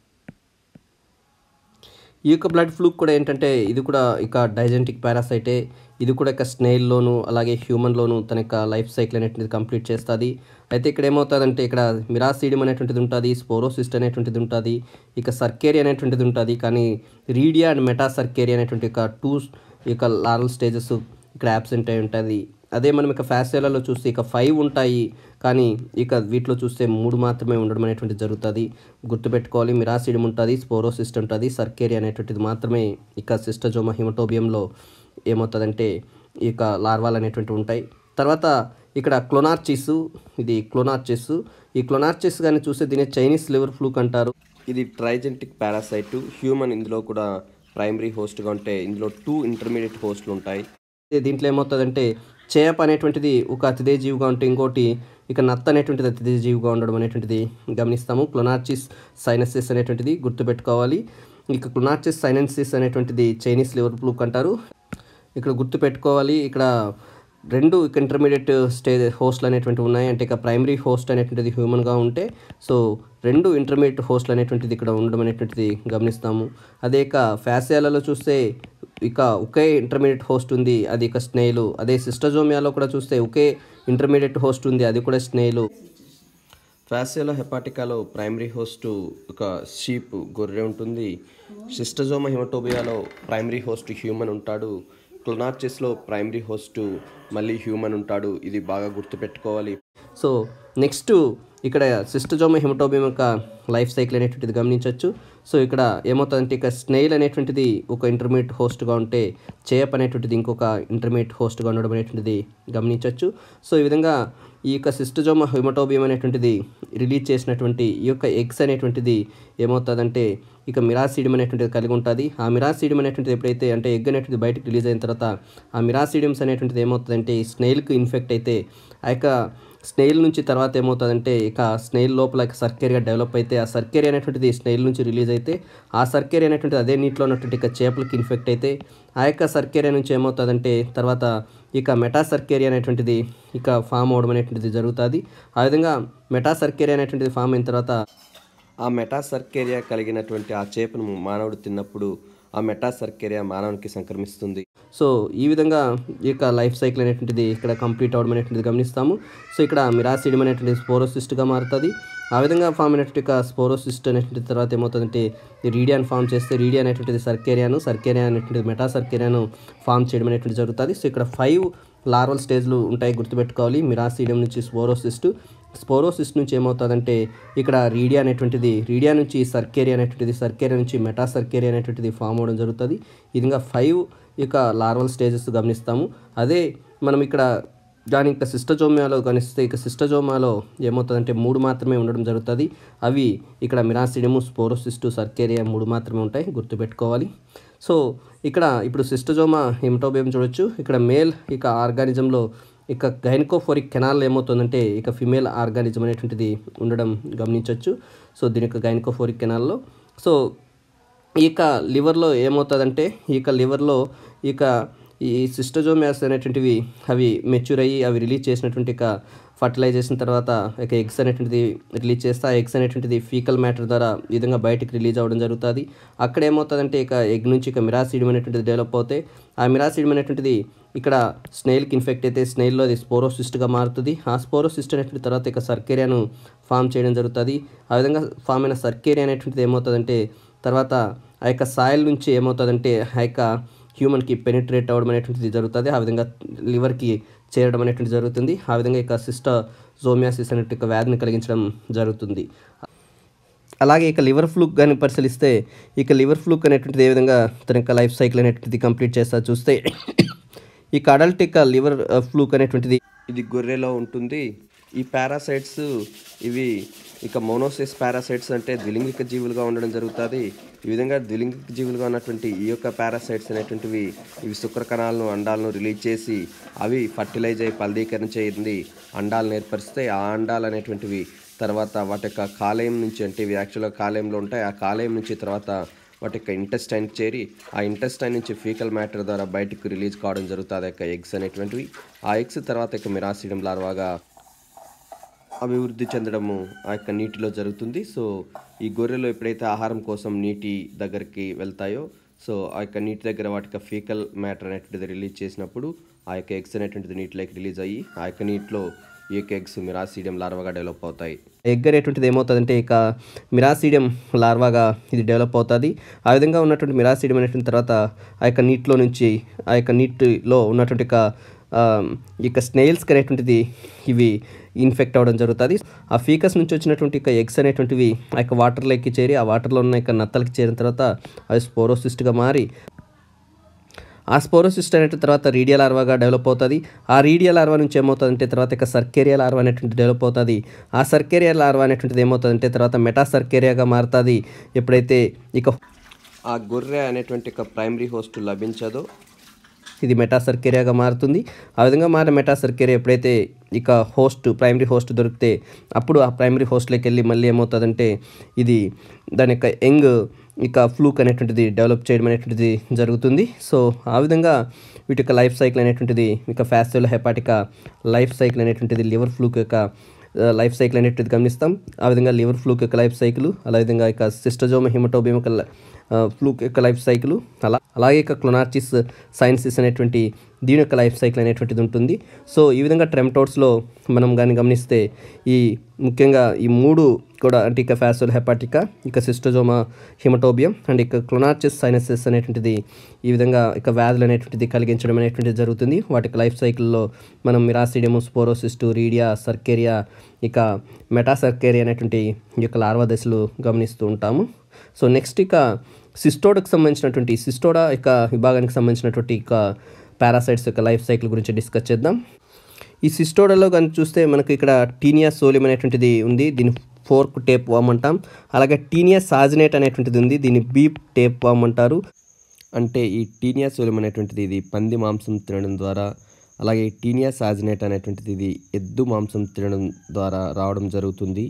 ఈ యొక్క బ్లడ్ ఫ్లూక్ కూడా ఏంటంటే ఇది కూడా ఇక డైజెంటిక్ పారాసైటే ఇది కూడా ఇక స్నేల్లోను అలాగే హ్యూమన్లోను తన యొక్క లైఫ్ సైకిల్ అనేటువంటిది కంప్లీట్ చేస్తుంది అయితే ఇక్కడ ఏమవుతుందంటే ఇక్కడ మిరాసీడియం అనేటువంటిది ఉంటుంది స్పోరోసిస్ట్ అనేటువంటిది ఉంటుంది ఇక సర్కేరి అనేటువంటిది ఉంటుంది కానీ రీడియా అండ్ మెటా సర్కేరి అనేటువంటి ఇక టూ ఇక లారల్ స్టేజెస్ ఇక్కడ యాబ్సెంట్ అయి ఉంటుంది అదే మనం ఇక ఫ్యాసియాలలో చూస్తే ఇక ఫైవ్ ఉంటాయి కానీ ఇక వీటిలో చూస్తే మూడు మాత్రమే ఉండడం అనేటువంటిది జరుగుతుంది గుర్తుపెట్టుకోవాలి మిరాసిడియం ఉంటుంది స్పోరోసిస్ట్ ఉంటుంది సర్కేరి అనేటువంటిది మాత్రమే ఇక సిస్టజోమా హిమటోబియంలో ఏమవుతుందంటే ఇక లార్వాలు అనేటువంటివి ఉంటాయి తర్వాత ఇక్కడ క్లోనార్చిస్ ఇది క్లోనార్చిస్ ఈ క్లోనార్చిస్ కానీ చూస్తే దీన్ని చైనీస్ లివర్ ఫ్లూక్ అంటారు ఇది ట్రైజెంటిక్ పారాసైట్ హ్యూమన్ ఇందులో కూడా ప్రైమరీ హోస్ట్గా ఉంటే ఇందులో టూ ఇంటర్మీడియట్ హోస్ట్లు ఉంటాయి దీంట్లో ఏమవుతుందంటే చేప అనేటువంటిది ఒక అతిథే జీవిగా ఉంటే ఇంకోటి ఇక నత్త అనేటువంటిది అతిథే జీవిగా ఉండడం అనేటువంటిది గమనిస్తాము క్లోనార్చిస్ సైనసిస్ అనేటువంటిది గుర్తుపెట్టుకోవాలి ఇక క్లోనార్చిస్ సైనసిస్ అనేటువంటిది చైనీస్ లివర్ ఫ్లూక్ అంటారు ఇక్కడ గుర్తుపెట్టుకోవాలి ఇక్కడ రెండు ఇక ఇంటర్మీడియట్ స్టేజ్ హోస్ట్లు అనేటువంటివి ఉన్నాయి అంటే ఇక ప్రైమరీ హోస్ట్ అనేటువంటిది హ్యూమన్గా ఉంటే సో రెండు ఇంటర్మీడియట్ హోస్ట్లు అనేటువంటిది ఇక్కడ ఉండడం అనేటువంటిది గమనిస్తాము అదే ఇక ఫ్యాసియాలలో చూస్తే ఇక ఒకే ఇంటర్మీడియట్ హోస్ట్ ఉంది అది ఇక స్నేలు అదే సిస్టజోమియాలో కూడా చూస్తే ఒకే ఇంటర్మీడియట్ హోస్ట్ ఉంది అది కూడా స్నేలు ఫ్యాసియోలో హెపాటికాలో ప్రైమరీ హోస్ట్ ఒక షీప్ గొర్రె ఉంటుంది సిస్టజోమా హిమటోబియాలో ప్రైమరీ హోస్ట్ హ్యూమన్ ఉంటాడు క్లోనార్చిస్లో ప్రైమరీ హోస్ట్ మళ్ళీ హ్యూమన్ ఉంటాడు ఇది బాగా గుర్తుపెట్టుకోవాలి సో నెక్స్ట్ ఇక్కడ సిస్టజోమ హిమటోబియం యొక్క లైఫ్ సైకిల్ అనేటువంటిది గమనించవచ్చు సో ఇక్కడ ఏమవుతుందంటే ఇక స్నేల్ అనేటువంటిది ఒక ఇంటర్మీడియట్ హోస్ట్గా ఉంటే చేప అనేటువంటిది ఇంకొక ఇంటర్మీడియట్ హోస్ట్గా ఉండడం అనేటువంటిది గమనించవచ్చు సో ఈ విధంగా ఈ యొక్క సిస్టజోమ హిమటోబియం అనేటువంటిది రిలీజ్ చేసినటువంటి ఈ యొక్క ఎగ్స్ అనేటువంటిది ఏమవుతుందంటే ఇక మిరాసీడియం అనేటువంటిది కలిగి ఉంటుంది ఆ మిరాసీడియం అనేటువంటిది ఎప్పుడైతే అంటే ఎగ్ అనేటువంటిది బయటకు రిలీజ్ అయిన తర్వాత ఆ మిరాసీడియమ్స్ అనేటువంటిది ఏమవుతుందంటే ఈ స్నేల్కి ఇన్ఫెక్ట్ అయితే ఆ యొక్క స్నేల్ నుంచి తర్వాత ఏమవుతుందంటే ఇక స్నేల్ లోపల సర్కేరియా డెవలప్ అయితే ఆ సర్కేరియా అనేటువంటిది స్నేల్ నుంచి రిలీజ్ అయితే ఆ సర్కేరియా అనేటువంటిది అదే నీటిలో ఉన్నటువంటి ఇక చేపలకి ఇన్ఫెక్ట్ అయితే ఆ యొక్క సర్కేరియా నుంచి ఏమవుతుందంటే తర్వాత ఇక మెటా సర్కేరియా అనేటువంటిది ఇక ఫామ్ అవడం అనేటువంటిది జరుగుతుంది ఆ విధంగా మెటా సర్కేరియా అనేటువంటిది ఫామ్ అయిన తర్వాత ఆ మెటాసర్కేరియా కలిగినటువంటి ఆ చేపను మానవుడు తిన్నప్పుడు ఆ మెటాసర్కేరియా మానవునికి సంక్రమిస్తుంది సో ఈ విధంగా ఈ యొక్క లైఫ్ సైకిల్ అనేటువంటిది ఇక్కడ కంప్లీట్ అవ్వడం అనేటువంటిది గమనిస్తాము సో ఇక్కడ మిరాసిడియం అనేటువంటి స్పోరోసిస్ట్గా మారుతుంది ఆ విధంగా ఫామ్ అయినటువంటి ఒక స్పోరోసిస్ట్ అనేటువంటి తర్వాత ఏమవుతుందంటే ఈ రీడియాన్ ఫామ్ చేస్తే రీడియా అనేటువంటిది సర్కేరియాను సర్కేరియా అనేటువంటిది మెటా సర్కేరియాను ఫామ్ చేయడం అనేటువంటి జరుగుతుంది సో ఇక్కడ ఫైవ్ లార్వల్ స్టేజ్లు ఉంటాయి గుర్తుపెట్టుకోవాలి మిరాసిడియం నుంచి స్పోరోసిస్ట్ స్పోరోసిస్ట్ నుంచి ఏమవుతుందంటే ఇక్కడ రీడియా అనేటువంటిది రీడియా నుంచి సర్కేరియా అనేటువంటిది సర్కేరియా నుంచి మెటా సర్కేరియా అనేటువంటిది ఫామ్ అవడం జరుగుతుంది ఈ విధంగా ఫైవ్ ఇక లార్వల్ స్టేజెస్ గమనిస్తాము అదే మనం ఇక్కడ దాని ఇక సిస్టజోమియాలో గమనిస్తే ఇక సిస్టజోమాలో ఏమవుతుందంటే మూడు మాత్రమే ఉండడం జరుగుతుంది అవి ఇక్కడ మిరాసిడియము స్పోరోసిస్టు సర్కేరియా మూడు మాత్రమే ఉంటాయి గుర్తుపెట్టుకోవాలి సో ఇక్కడ ఇప్పుడు సిస్టజోమా హిమటోబియం చూడొచ్చు ఇక్కడ మేల్ ఇక ఆర్గానిజంలో ఇక గైనకోఫోరిక్ కెనాల్ ఏమవుతుందంటే ఇక ఫిమేల్ ఆర్గానిజం అనేటువంటిది ఉండడం గమనించవచ్చు సో దీని యొక్క గైనకోఫోరిక్ కెనాల్లో సో ఈ యొక్క లివర్లో ఏమవుతుందంటే ఈ యొక్క లివర్లో ఈ యొక్క ఈ సిస్టజోమియాస్ అనేటువంటివి అవి మెచ్యూర్ అయ్యి అవి రిలీజ్ చేసినటువంటి ఇక ఫర్టిలైజ్ చేసిన తర్వాత ఇక ఎగ్స్ అనేటువంటిది రిలీజ్ చేస్తే ఆ ఎగ్స్ అనేటువంటిది ఫీకల్ మ్యాటర్ ద్వారా ఈ విధంగా బయటికి రిలీజ్ అవ్వడం జరుగుతుంది అక్కడ ఏమవుతుందంటే ఇక ఎగ్ నుంచి ఇక మిరాసిడియం అనేటువంటిది డెవలప్ అవుతాయి ఆ మిరాసిడియం అనేటువంటిది ఇక్కడ స్నేల్కి ఇన్ఫెక్ట్ అయితే స్నేల్లో అది స్పోరోసిస్ట్గా మారుతుంది ఆ స్పోరోసిస్ట్ అనేటువంటి తర్వాత ఇక సర్కేరియాను ఫామ్ చేయడం జరుగుతుంది ఆ విధంగా ఫామ్ అయిన సర్కేరియా అనేటువంటిది ఏమవుతుందంటే తర్వాత ఆ యొక్క సాయిల్ నుంచి ఏమవుతుందంటే ఆ యొక్క హ్యూమన్కి పెనిట్రేట్ అవ్వడం అనేటువంటిది జరుగుతుంది ఆ విధంగా లివర్కి చేరడం అనేటువంటిది జరుగుతుంది ఆ విధంగా ఇక సిస్ట జోమియాసిస్ అనేటువంటి ఒక వ్యాధిని కలిగించడం జరుగుతుంది అలాగే ఇక లివర్ ఫ్లూక్ కానీ పరిశీలిస్తే ఇక లివర్ ఫ్లూక్ అనేటువంటిది ఏ విధంగా తన యొక్క లైఫ్ సైకిల్ అనేటువంటిది కంప్లీట్ చేస్తా చూస్తే ఇక అడల్ట్ ఇక లివర్ ఫ్లూక్ అనేటువంటిది ఇది గొర్రెలో ఉంటుంది ఈ పారాసైట్స్ ఇవి ఇక మోనోసిస్ పారాసైట్స్ అంటే ద్విలింగిక జీవులుగా ఉండడం జరుగుతుంది ఈ విధంగా ద్విలింగిక జీవులుగా ఉన్నటువంటి ఈ యొక్క పారాసైట్స్ అనేటువంటివి ఇవి శుక్ర కణాలను అండాలను రిలీజ్ చేసి అవి ఫర్టిలైజ్ అయ్యి ఫలదీకరణ చేయింది అండాలను ఏర్పరిస్తే ఆ అండాలు అనేటువంటివి తర్వాత వాటి యొక్క కాలేయం నుంచి అంటే ఇవి యాక్చువల్గా కాలేయంలో ఉంటాయి ఆ కాలేయం నుంచి తర్వాత వాటి యొక్క ఇంటెస్టైన్కి చేరి ఆ ఇంటెస్టైన్ నుంచి ఫీకల్ మ్యాటర్ ద్వారా బయటకు రిలీజ్ కావడం జరుగుతుంది ఆ యొక్క ఎగ్స్ అనేటువంటివి ఆ ఎగ్స్ తర్వాత ఇక మిరాసిడం లార్వాగా అభివృద్ధి చెందడము ఆ యొక్క నీటిలో జరుగుతుంది సో ఈ గొర్రెలు ఎప్పుడైతే ఆహారం కోసం నీటి దగ్గరికి వెళ్తాయో సో ఆ యొక్క నీటి దగ్గర వాటి యొక్క ఫీకల్ మ్యాటర్ అనేటువంటిది రిలీజ్ చేసినప్పుడు ఆ యొక్క ఎగ్స్ అనేటువంటిది నీటిలోకి రిలీజ్ అయ్యి ఆ యొక్క నీటిలో ఈ యొక్క ఎగ్స్ మిరాసీడియం లార్వాగా డెవలప్ అవుతాయి ఎగ్ అనేటువంటిది ఏమవుతుందంటే ఇక మిరాసీడియం లార్వాగా ఇది డెవలప్ అవుతుంది ఆ విధంగా ఉన్నటువంటి మిరాసీడియం అనేటువంటి తర్వాత ఆ యొక్క నీటిలో నుంచి ఆ యొక్క నీటిలో ఉన్నటువంటి ఇక ఆ, ఇక స్నేల్స్కి అనేటువంటిది ఇవి ఇన్ఫెక్ట్ అవ్వడం జరుగుతుంది ఆ ఫీకస్ నుంచి వచ్చినటువంటి ఇక ఎగ్స్ అనేటువంటివి ఆ యొక్క వాటర్లోకి చేరి ఆ వాటర్లో ఉన్న ఇక నత్తలకి చేరిన తర్వాత అవి స్పోరోసిస్ట్గా మారి ఆ స్పోరోసిస్ట్ అనేటి తర్వాత రీడియా లార్వాగా డెవలప్ అవుతుంది ఆ రీడియా లార్వా నుంచి ఏమవుతుందంటే తర్వాత ఇక సర్కేరియా లార్వా అనేటువంటి డెవలప్ అవుతుంది ఆ సర్కేరియా లార్వా అనేటువంటిది ఏమవుతుందంటే తర్వాత మెటా సర్కేరియాగా మారుతుంది ఎప్పుడైతే ఇక ఆ గొర్రె అనేటువంటి ఒక ప్రైమరీ హోస్ట్ లభించదో ఇది మెటా సర్కేరియాగా మారుతుంది ఆ విధంగా మారిన మెటా సర్కేరియా ఎప్పుడైతే ఇక హోస్ట్ ప్రైమరీ హోస్ట్ దొరికితే అప్పుడు ఆ ప్రైమరీ హోస్ట్లోకి వెళ్ళి మళ్ళీ ఏమవుతుందంటే ఇది దాని యొక్క యంగ్ ఇక ఫ్లూక్ అనేటువంటిది డెవలప్ చేయడం అనేటువంటిది జరుగుతుంది సో ఆ విధంగా వీటి యొక్క లైఫ్ సైకిల్ అనేటువంటిది ఇక ఫ్యాస్యుల్ హెపాటిక లైఫ్ సైకిల్ అనేటువంటిది లివర్ ఫ్లూక్ యొక్క ఆ, లైఫ్ సైకిల్ అనేటువంటిది గమనిస్తాం ఆ విధంగా లివర్ ఫ్లూక్ యొక్క లైఫ్ సైకిల్ అలా విధంగా ఇక సిస్టజోమ హిమటోబియం యొక్క ల- ఆ, ఫ్లూక్ యొక్క లైఫ్ సైకిల్ అలా అలాగే ఇక క్లొనార్చిస్ సైన్సిస్ అనేటువంటి దీని యొక్క లైఫ్ సైకిల్ అనేటువంటిది ఉంటుంది సో ఈ విధంగా ట్రెమ్టోడ్స్లో మనం కానీ గమనిస్తే ఈ ముఖ్యంగా ఈ మూడు కూడా అంటే ఇక ఫ్యాసోల్ హెపాటిక ఇక సిస్టోజోమా హిమటోబియం అండ్ ఇక క్లొనార్చిస్ సైనసిస్ అనేటువంటిది ఈ విధంగా ఇక వ్యాధులు అనేటువంటిది కలిగించడం అనేటువంటిది జరుగుతుంది వాటి లైఫ్ సైకిల్లో మనం మిరాసిడియము స్పోరోసిస్టు రీడియా సర్కేరియా ఇక మెటాసర్కేరియా అనేటువంటి ఈ యొక్క లార్వా దశలు గమనిస్తూ ఉంటాము సో నెక్స్ట్ ఇక సిస్టోడకు సంబంధించినటువంటి సిస్టోడా యొక్క విభాగానికి సంబంధించినటువంటి ఇక పారాసైట్స్ యొక్క లైఫ్ సైకిల్ గురించి డిస్కస్ చేద్దాం ఈ సిస్టోడాలో కానీ చూస్తే మనకు ఇక్కడ టీనియా సోలియం అనేటువంటిది ఉంది దీన్ని ఫోర్క్ టేప్ వామ్ అంటాం అలాగే టీనియా సాజినేట్ అనేటువంటిది ఉంది దీన్ని బీప్ టేప్ వామ్ అంటారు అంటే ఈ టీనియా సోలియం అనేటువంటిది ఇది పంది మాంసం తినడం ద్వారా అలాగే ఈ టీనియా సాజినేట్ అనేటువంటిది ఇది ఎద్దు మాంసం తినడం ద్వారా రావడం జరుగుతుంది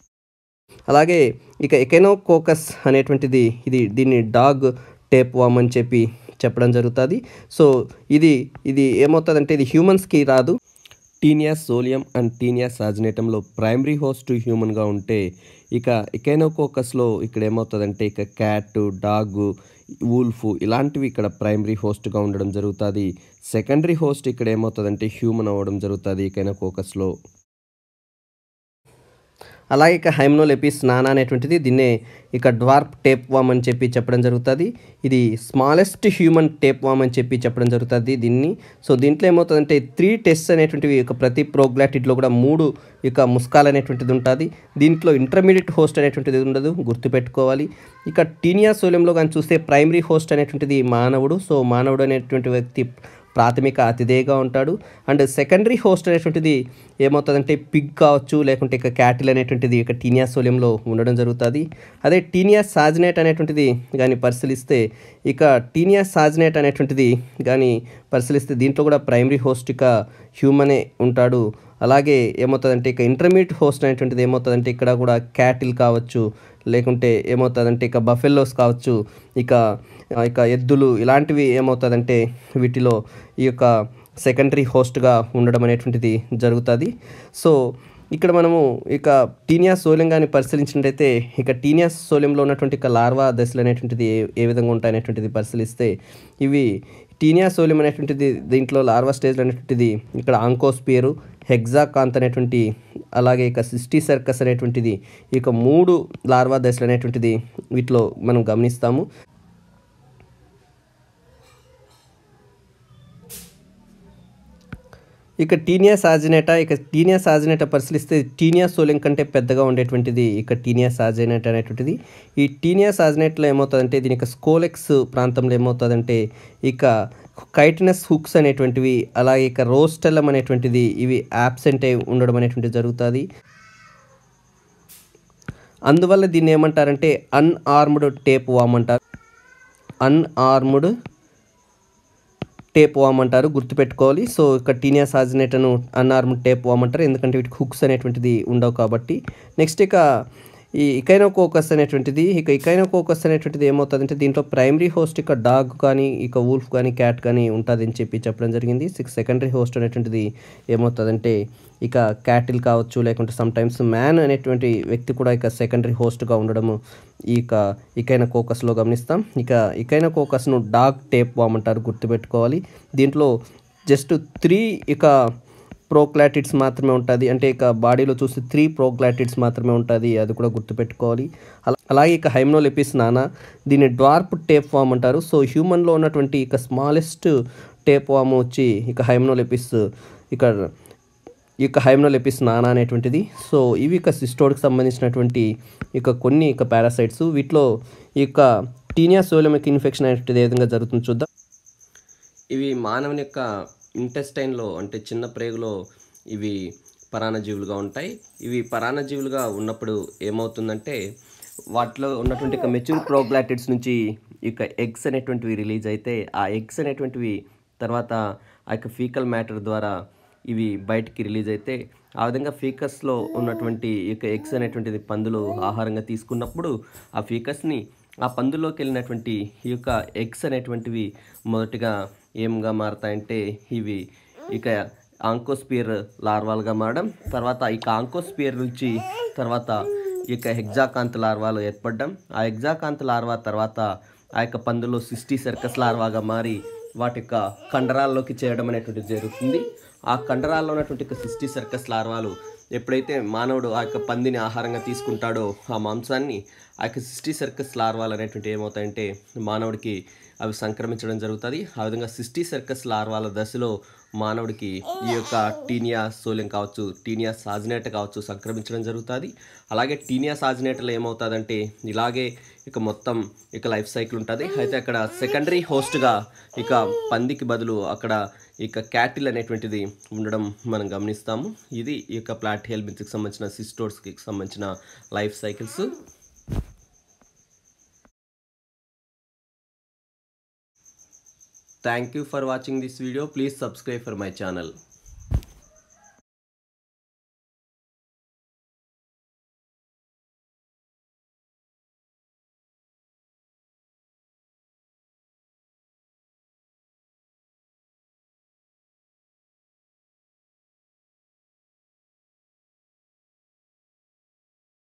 అలాగే ఇక ఎకెనోకోకస్ అనేటువంటిది ఇది దీన్ని డాగ్ టేప్ వామ్ అని చెప్పి చెప్పడం జరుగుతుంది సో ఇది ఇది ఏమవుతుందంటే ఇది హ్యూమన్స్కి రాదు టీనియా సోలియం అండ్ టీనియా సాజినేటంలో ప్రైమరీ హోస్ట్ హ్యూమన్గా ఉంటే ఇక ఎకైనోకోకస్లో ఇక్కడ ఏమవుతుందంటే ఇక క్యాట్ డాగ్ వూల్ఫ్ ఇలాంటివి ఇక్కడ ప్రైమరీ హోస్ట్గా ఉండడం జరుగుతుంది సెకండరీ హోస్ట్ ఇక్కడ ఏమవుతుందంటే హ్యూమన్ అవ్వడం జరుగుతుంది ఎకైనోకోకస్లో అలాగే ఇక హైమ్నోలెపిస్ నానా అనేటువంటిది దీన్నే ఇక డ్వార్ప్ టేప్ వామ్ అని చెప్పి చెప్పడం జరుగుతుంది ఇది స్మాలెస్ట్ హ్యూమన్ టేప్ వామ్ అని చెప్పి చెప్పడం జరుగుతుంది దీన్ని సో దీంట్లో ఏమవుతుందంటే త్రీ టెస్ట్ అనేటువంటివి ఇక ప్రతి ప్రోగ్లాటిడ్లో కూడా మూడు ఇక ముస్కాల్ అనేటువంటిది ఉంటుంది దీంట్లో ఇంటర్మీడియట్ హోస్ట్ అనేటువంటిది ఉండదు గుర్తుపెట్టుకోవాలి ఇక టీనియా సోలియంలో కానీ చూస్తే ప్రైమరీ హోస్ట్ అనేటువంటిది మానవుడు సో మానవుడు అనేటువంటి వ్యక్తి ప్రాథమిక అతిథేగా ఉంటాడు అండ్ సెకండరీ హోస్ట్ అనేటువంటిది ఏమవుతుందంటే పిగ్ కావచ్చు లేకుంటే ఇక క్యాటిల్ అనేటువంటిది ఇక టీనియా సోలియంలో ఉండడం జరుగుతుంది అదే టీనియా సాజినేట్ అనేటువంటిది కానీ పరిశీలిస్తే ఇక టీనియా సాజినేట్ అనేటువంటిది కానీ పరిశీలిస్తే దీంట్లో కూడా ప్రైమరీ హోస్ట్ ఇక హ్యూమనే ఉంటాడు అలాగే ఏమవుతుందంటే ఇక ఇంటర్మీడియట్ హోస్ట్ అనేటువంటిది ఏమవుతుందంటే ఇక్కడ కూడా క్యాటిల్ కావచ్చు లేకుంటే ఏమవుతుందంటే ఇక బఫెల్లోస్ కావచ్చు ఇక ఇక ఎద్దులు ఇలాంటివి ఏమవుతుందంటే వీటిలో ఈ యొక్క సెకండరీ హోస్ట్గా ఉండడం అనేటువంటిది జరుగుతుంది సో ఇక్కడ మనము ఇక టీనియా సోలింగాన్ని పరిశీలించినట్టయితే ఇక టీనియా సోలియంలో ఉన్నటువంటి ఇక లార్వా దశలు అనేటువంటిది ఏ ఏ విధంగా ఉంటాయి అనేటువంటిది పరిశీలిస్తే ఇవి టీనియా సోలియం అనేటువంటిది దీంట్లో లార్వా స్టేజ్ అనేటువంటిది ఇక్కడ ఆంకోస్పియరు హెగ్జాకాంత్ అనేటువంటి అలాగే ఇక సిస్టీ సర్కస్ అనేటువంటిది ఇక మూడు లార్వా దశలు అనేటువంటిది వీటిలో మనం గమనిస్తాము ఇక టీనియా సాజినేటా ఇక టీనియా సాజినేటా పరిశీలిస్తే టీనియా సోలింగ్ కంటే పెద్దగా ఉండేటువంటిది ఇక టీనియా సాజినేట్ అనేటువంటిది ఈ టీనియా సాజినేట్లో ఏమవుతుందంటే దీని యొక్క స్కోలెక్స్ ప్రాంతంలో ఏమవుతుందంటే ఇక కైటినస్ హుక్స్ అనేటువంటివి అలాగే ఇక రోస్టెల్లం అనేటువంటిది ఇవి యాబ్సెంట్ అయి ఉండడం అనేటువంటిది జరుగుతుంది అందువల్ల దీన్ని ఏమంటారంటే అన్ఆర్మ్డ్ టేప్ వామ్ అంటారు అన్ఆర్మ్డ్ టేప్ వామ్ అంటారు గుర్తుపెట్టుకోవాలి సో ఇక్కడ టీనియా సాజినేటను అన్ఆర్మ్డ్ టేప్ వామ్ అంటారు ఎందుకంటే వీటికి హుక్స్ అనేటువంటిది ఉండవు కాబట్టి నెక్స్ట్ ఇక ఈ ఇకైనోకోకస్ అనేటువంటిది ఇక ఇకైనోకోకస్ అనేటువంటిది ఏమవుతుందంటే దీంట్లో ప్రైమరీ హోస్ట్ ఇక డాగ్ కానీ ఇక వూల్ఫ్ కానీ క్యాట్ కానీ ఉంటుంది అని చెప్పి చెప్పడం జరిగింది సిక్స్ సెకండరీ హోస్ట్ అనేటువంటిది ఏమవుతుందంటే ఇక క్యాటిల్ కావచ్చు లేకుంటే సమ్ టైమ్స్ మ్యాన్ అనేటువంటి వ్యక్తి కూడా ఇక సెకండరీ హోస్ట్గా ఉండడము ఇక ఇకైన కోకస్లో గమనిస్తాం ఇక ఇకైన కోకస్ను డాగ్ టేప్ వామ్ అంటారు గుర్తుపెట్టుకోవాలి దీంట్లో జస్ట్ త్రీ ఇక ప్రోక్లాటిడ్స్ మాత్రమే ఉంటుంది అంటే ఇక బాడీలో చూస్తే త్రీ ప్రోక్లాటిడ్స్ మాత్రమే ఉంటుంది అది కూడా గుర్తుపెట్టుకోవాలి అలా అలాగే ఇక హైమ్నోలెపిస్ నానా దీన్ని డ్వార్ప్ టేప్ ఫామ్ అంటారు సో హ్యూమన్లో ఉన్నటువంటి ఇక స్మాలెస్ట్ టేప్ ఫామ్ వచ్చి ఇక హైమ్నోలెపిస్ ఇక ఈ యొక్క హైమ్నోలెపిస్ నానా అనేటువంటిది సో ఇవి ఇక సిస్టోడ్కి సంబంధించినటువంటి ఇక కొన్ని ఇక పారాసైట్స్ వీటిలో ఈ యొక్క టీనియా సోలమిక్ ఇన్ఫెక్షన్ అనేటువంటిది ఏ విధంగా జరుగుతుందో చూద్దాం ఇవి మానవుని యొక్క ఇంటెస్టైన్లో అంటే చిన్న ప్రేగులో ఇవి పరాన్నజీవులుగా ఉంటాయి ఇవి పరాన్నజీవులుగా ఉన్నప్పుడు ఏమవుతుందంటే వాటిలో ఉన్నటువంటి ఇక మెచ్యూర్ ప్రోగ్లాటిడ్స్ నుంచి ఇక ఎగ్స్ అనేటువంటివి రిలీజ్ అయితే ఆ ఎగ్స్ అనేటువంటివి తర్వాత ఆ యొక్క ఫీకల్ మ్యాటర్ ద్వారా ఇవి బయటికి రిలీజ్ అయితే ఆ విధంగా ఫీకస్లో ఉన్నటువంటి ఈ యొక్క ఎగ్స్ అనేటువంటిది పందులు ఆహారంగా తీసుకున్నప్పుడు ఆ ఫీకస్ని ఆ పందులోకి వెళ్ళినటువంటి ఈ యొక్క ఎగ్స్ అనేటువంటివి మొదటిగా ఏముగా మారతాయంటే ఇవి ఇక ఆంకోస్పియర్ లార్వాలుగా మారడం తర్వాత ఇక ఆంకోస్పియర్ నుంచి తర్వాత ఇక హెగ్జాకాంత్ లార్వాలు ఏర్పడడం ఆ హెగ్జాకాంత్ లార్వా తర్వాత ఆ యొక్క పందులో సిస్టీ సర్కస్ లార్వాగా మారి వాటి యొక్క కండరాల్లోకి చేరడం అనేటువంటిది జరుగుతుంది ఆ కండరాల్లో ఉన్నటువంటి యొక్క సిస్టీ సర్కస్ లార్వాలు ఎప్పుడైతే మానవుడు ఆ యొక్క పందిని ఆహారంగా తీసుకుంటాడో ఆ మాంసాన్ని ఆ యొక్క సిస్టీ సర్కస్ లార్వాలు అనేటువంటి ఏమవుతాయంటే మానవుడికి అవి సంక్రమించడం జరుగుతుంది ఆ విధంగా సిస్టీ సర్కస్ లార్వాల దశలో మానవుడికి ఈ యొక్క టీనియా సోలియం కావచ్చు టీనియా సాజినేట కావచ్చు సంక్రమించడం జరుగుతుంది అలాగే టీనియా సాజినేటలో ఏమవుతుందంటే ఇలాగే ఇక మొత్తం ఇక లైఫ్ సైకిల్ ఉంటుంది అయితే అక్కడ సెకండరీ హోస్ట్గా ఇక పందికి బదులు అక్కడ ఇక క్యాటిల్ అనేటువంటిది ఉండడం మనం గమనిస్తాము ఇది ఈ యొక్క ప్లాట్ హెల్మిన్స్కి సంబంధించిన సిస్టోర్స్కి సంబంధించిన life cycles thank you for watching this video please subscribe for my channel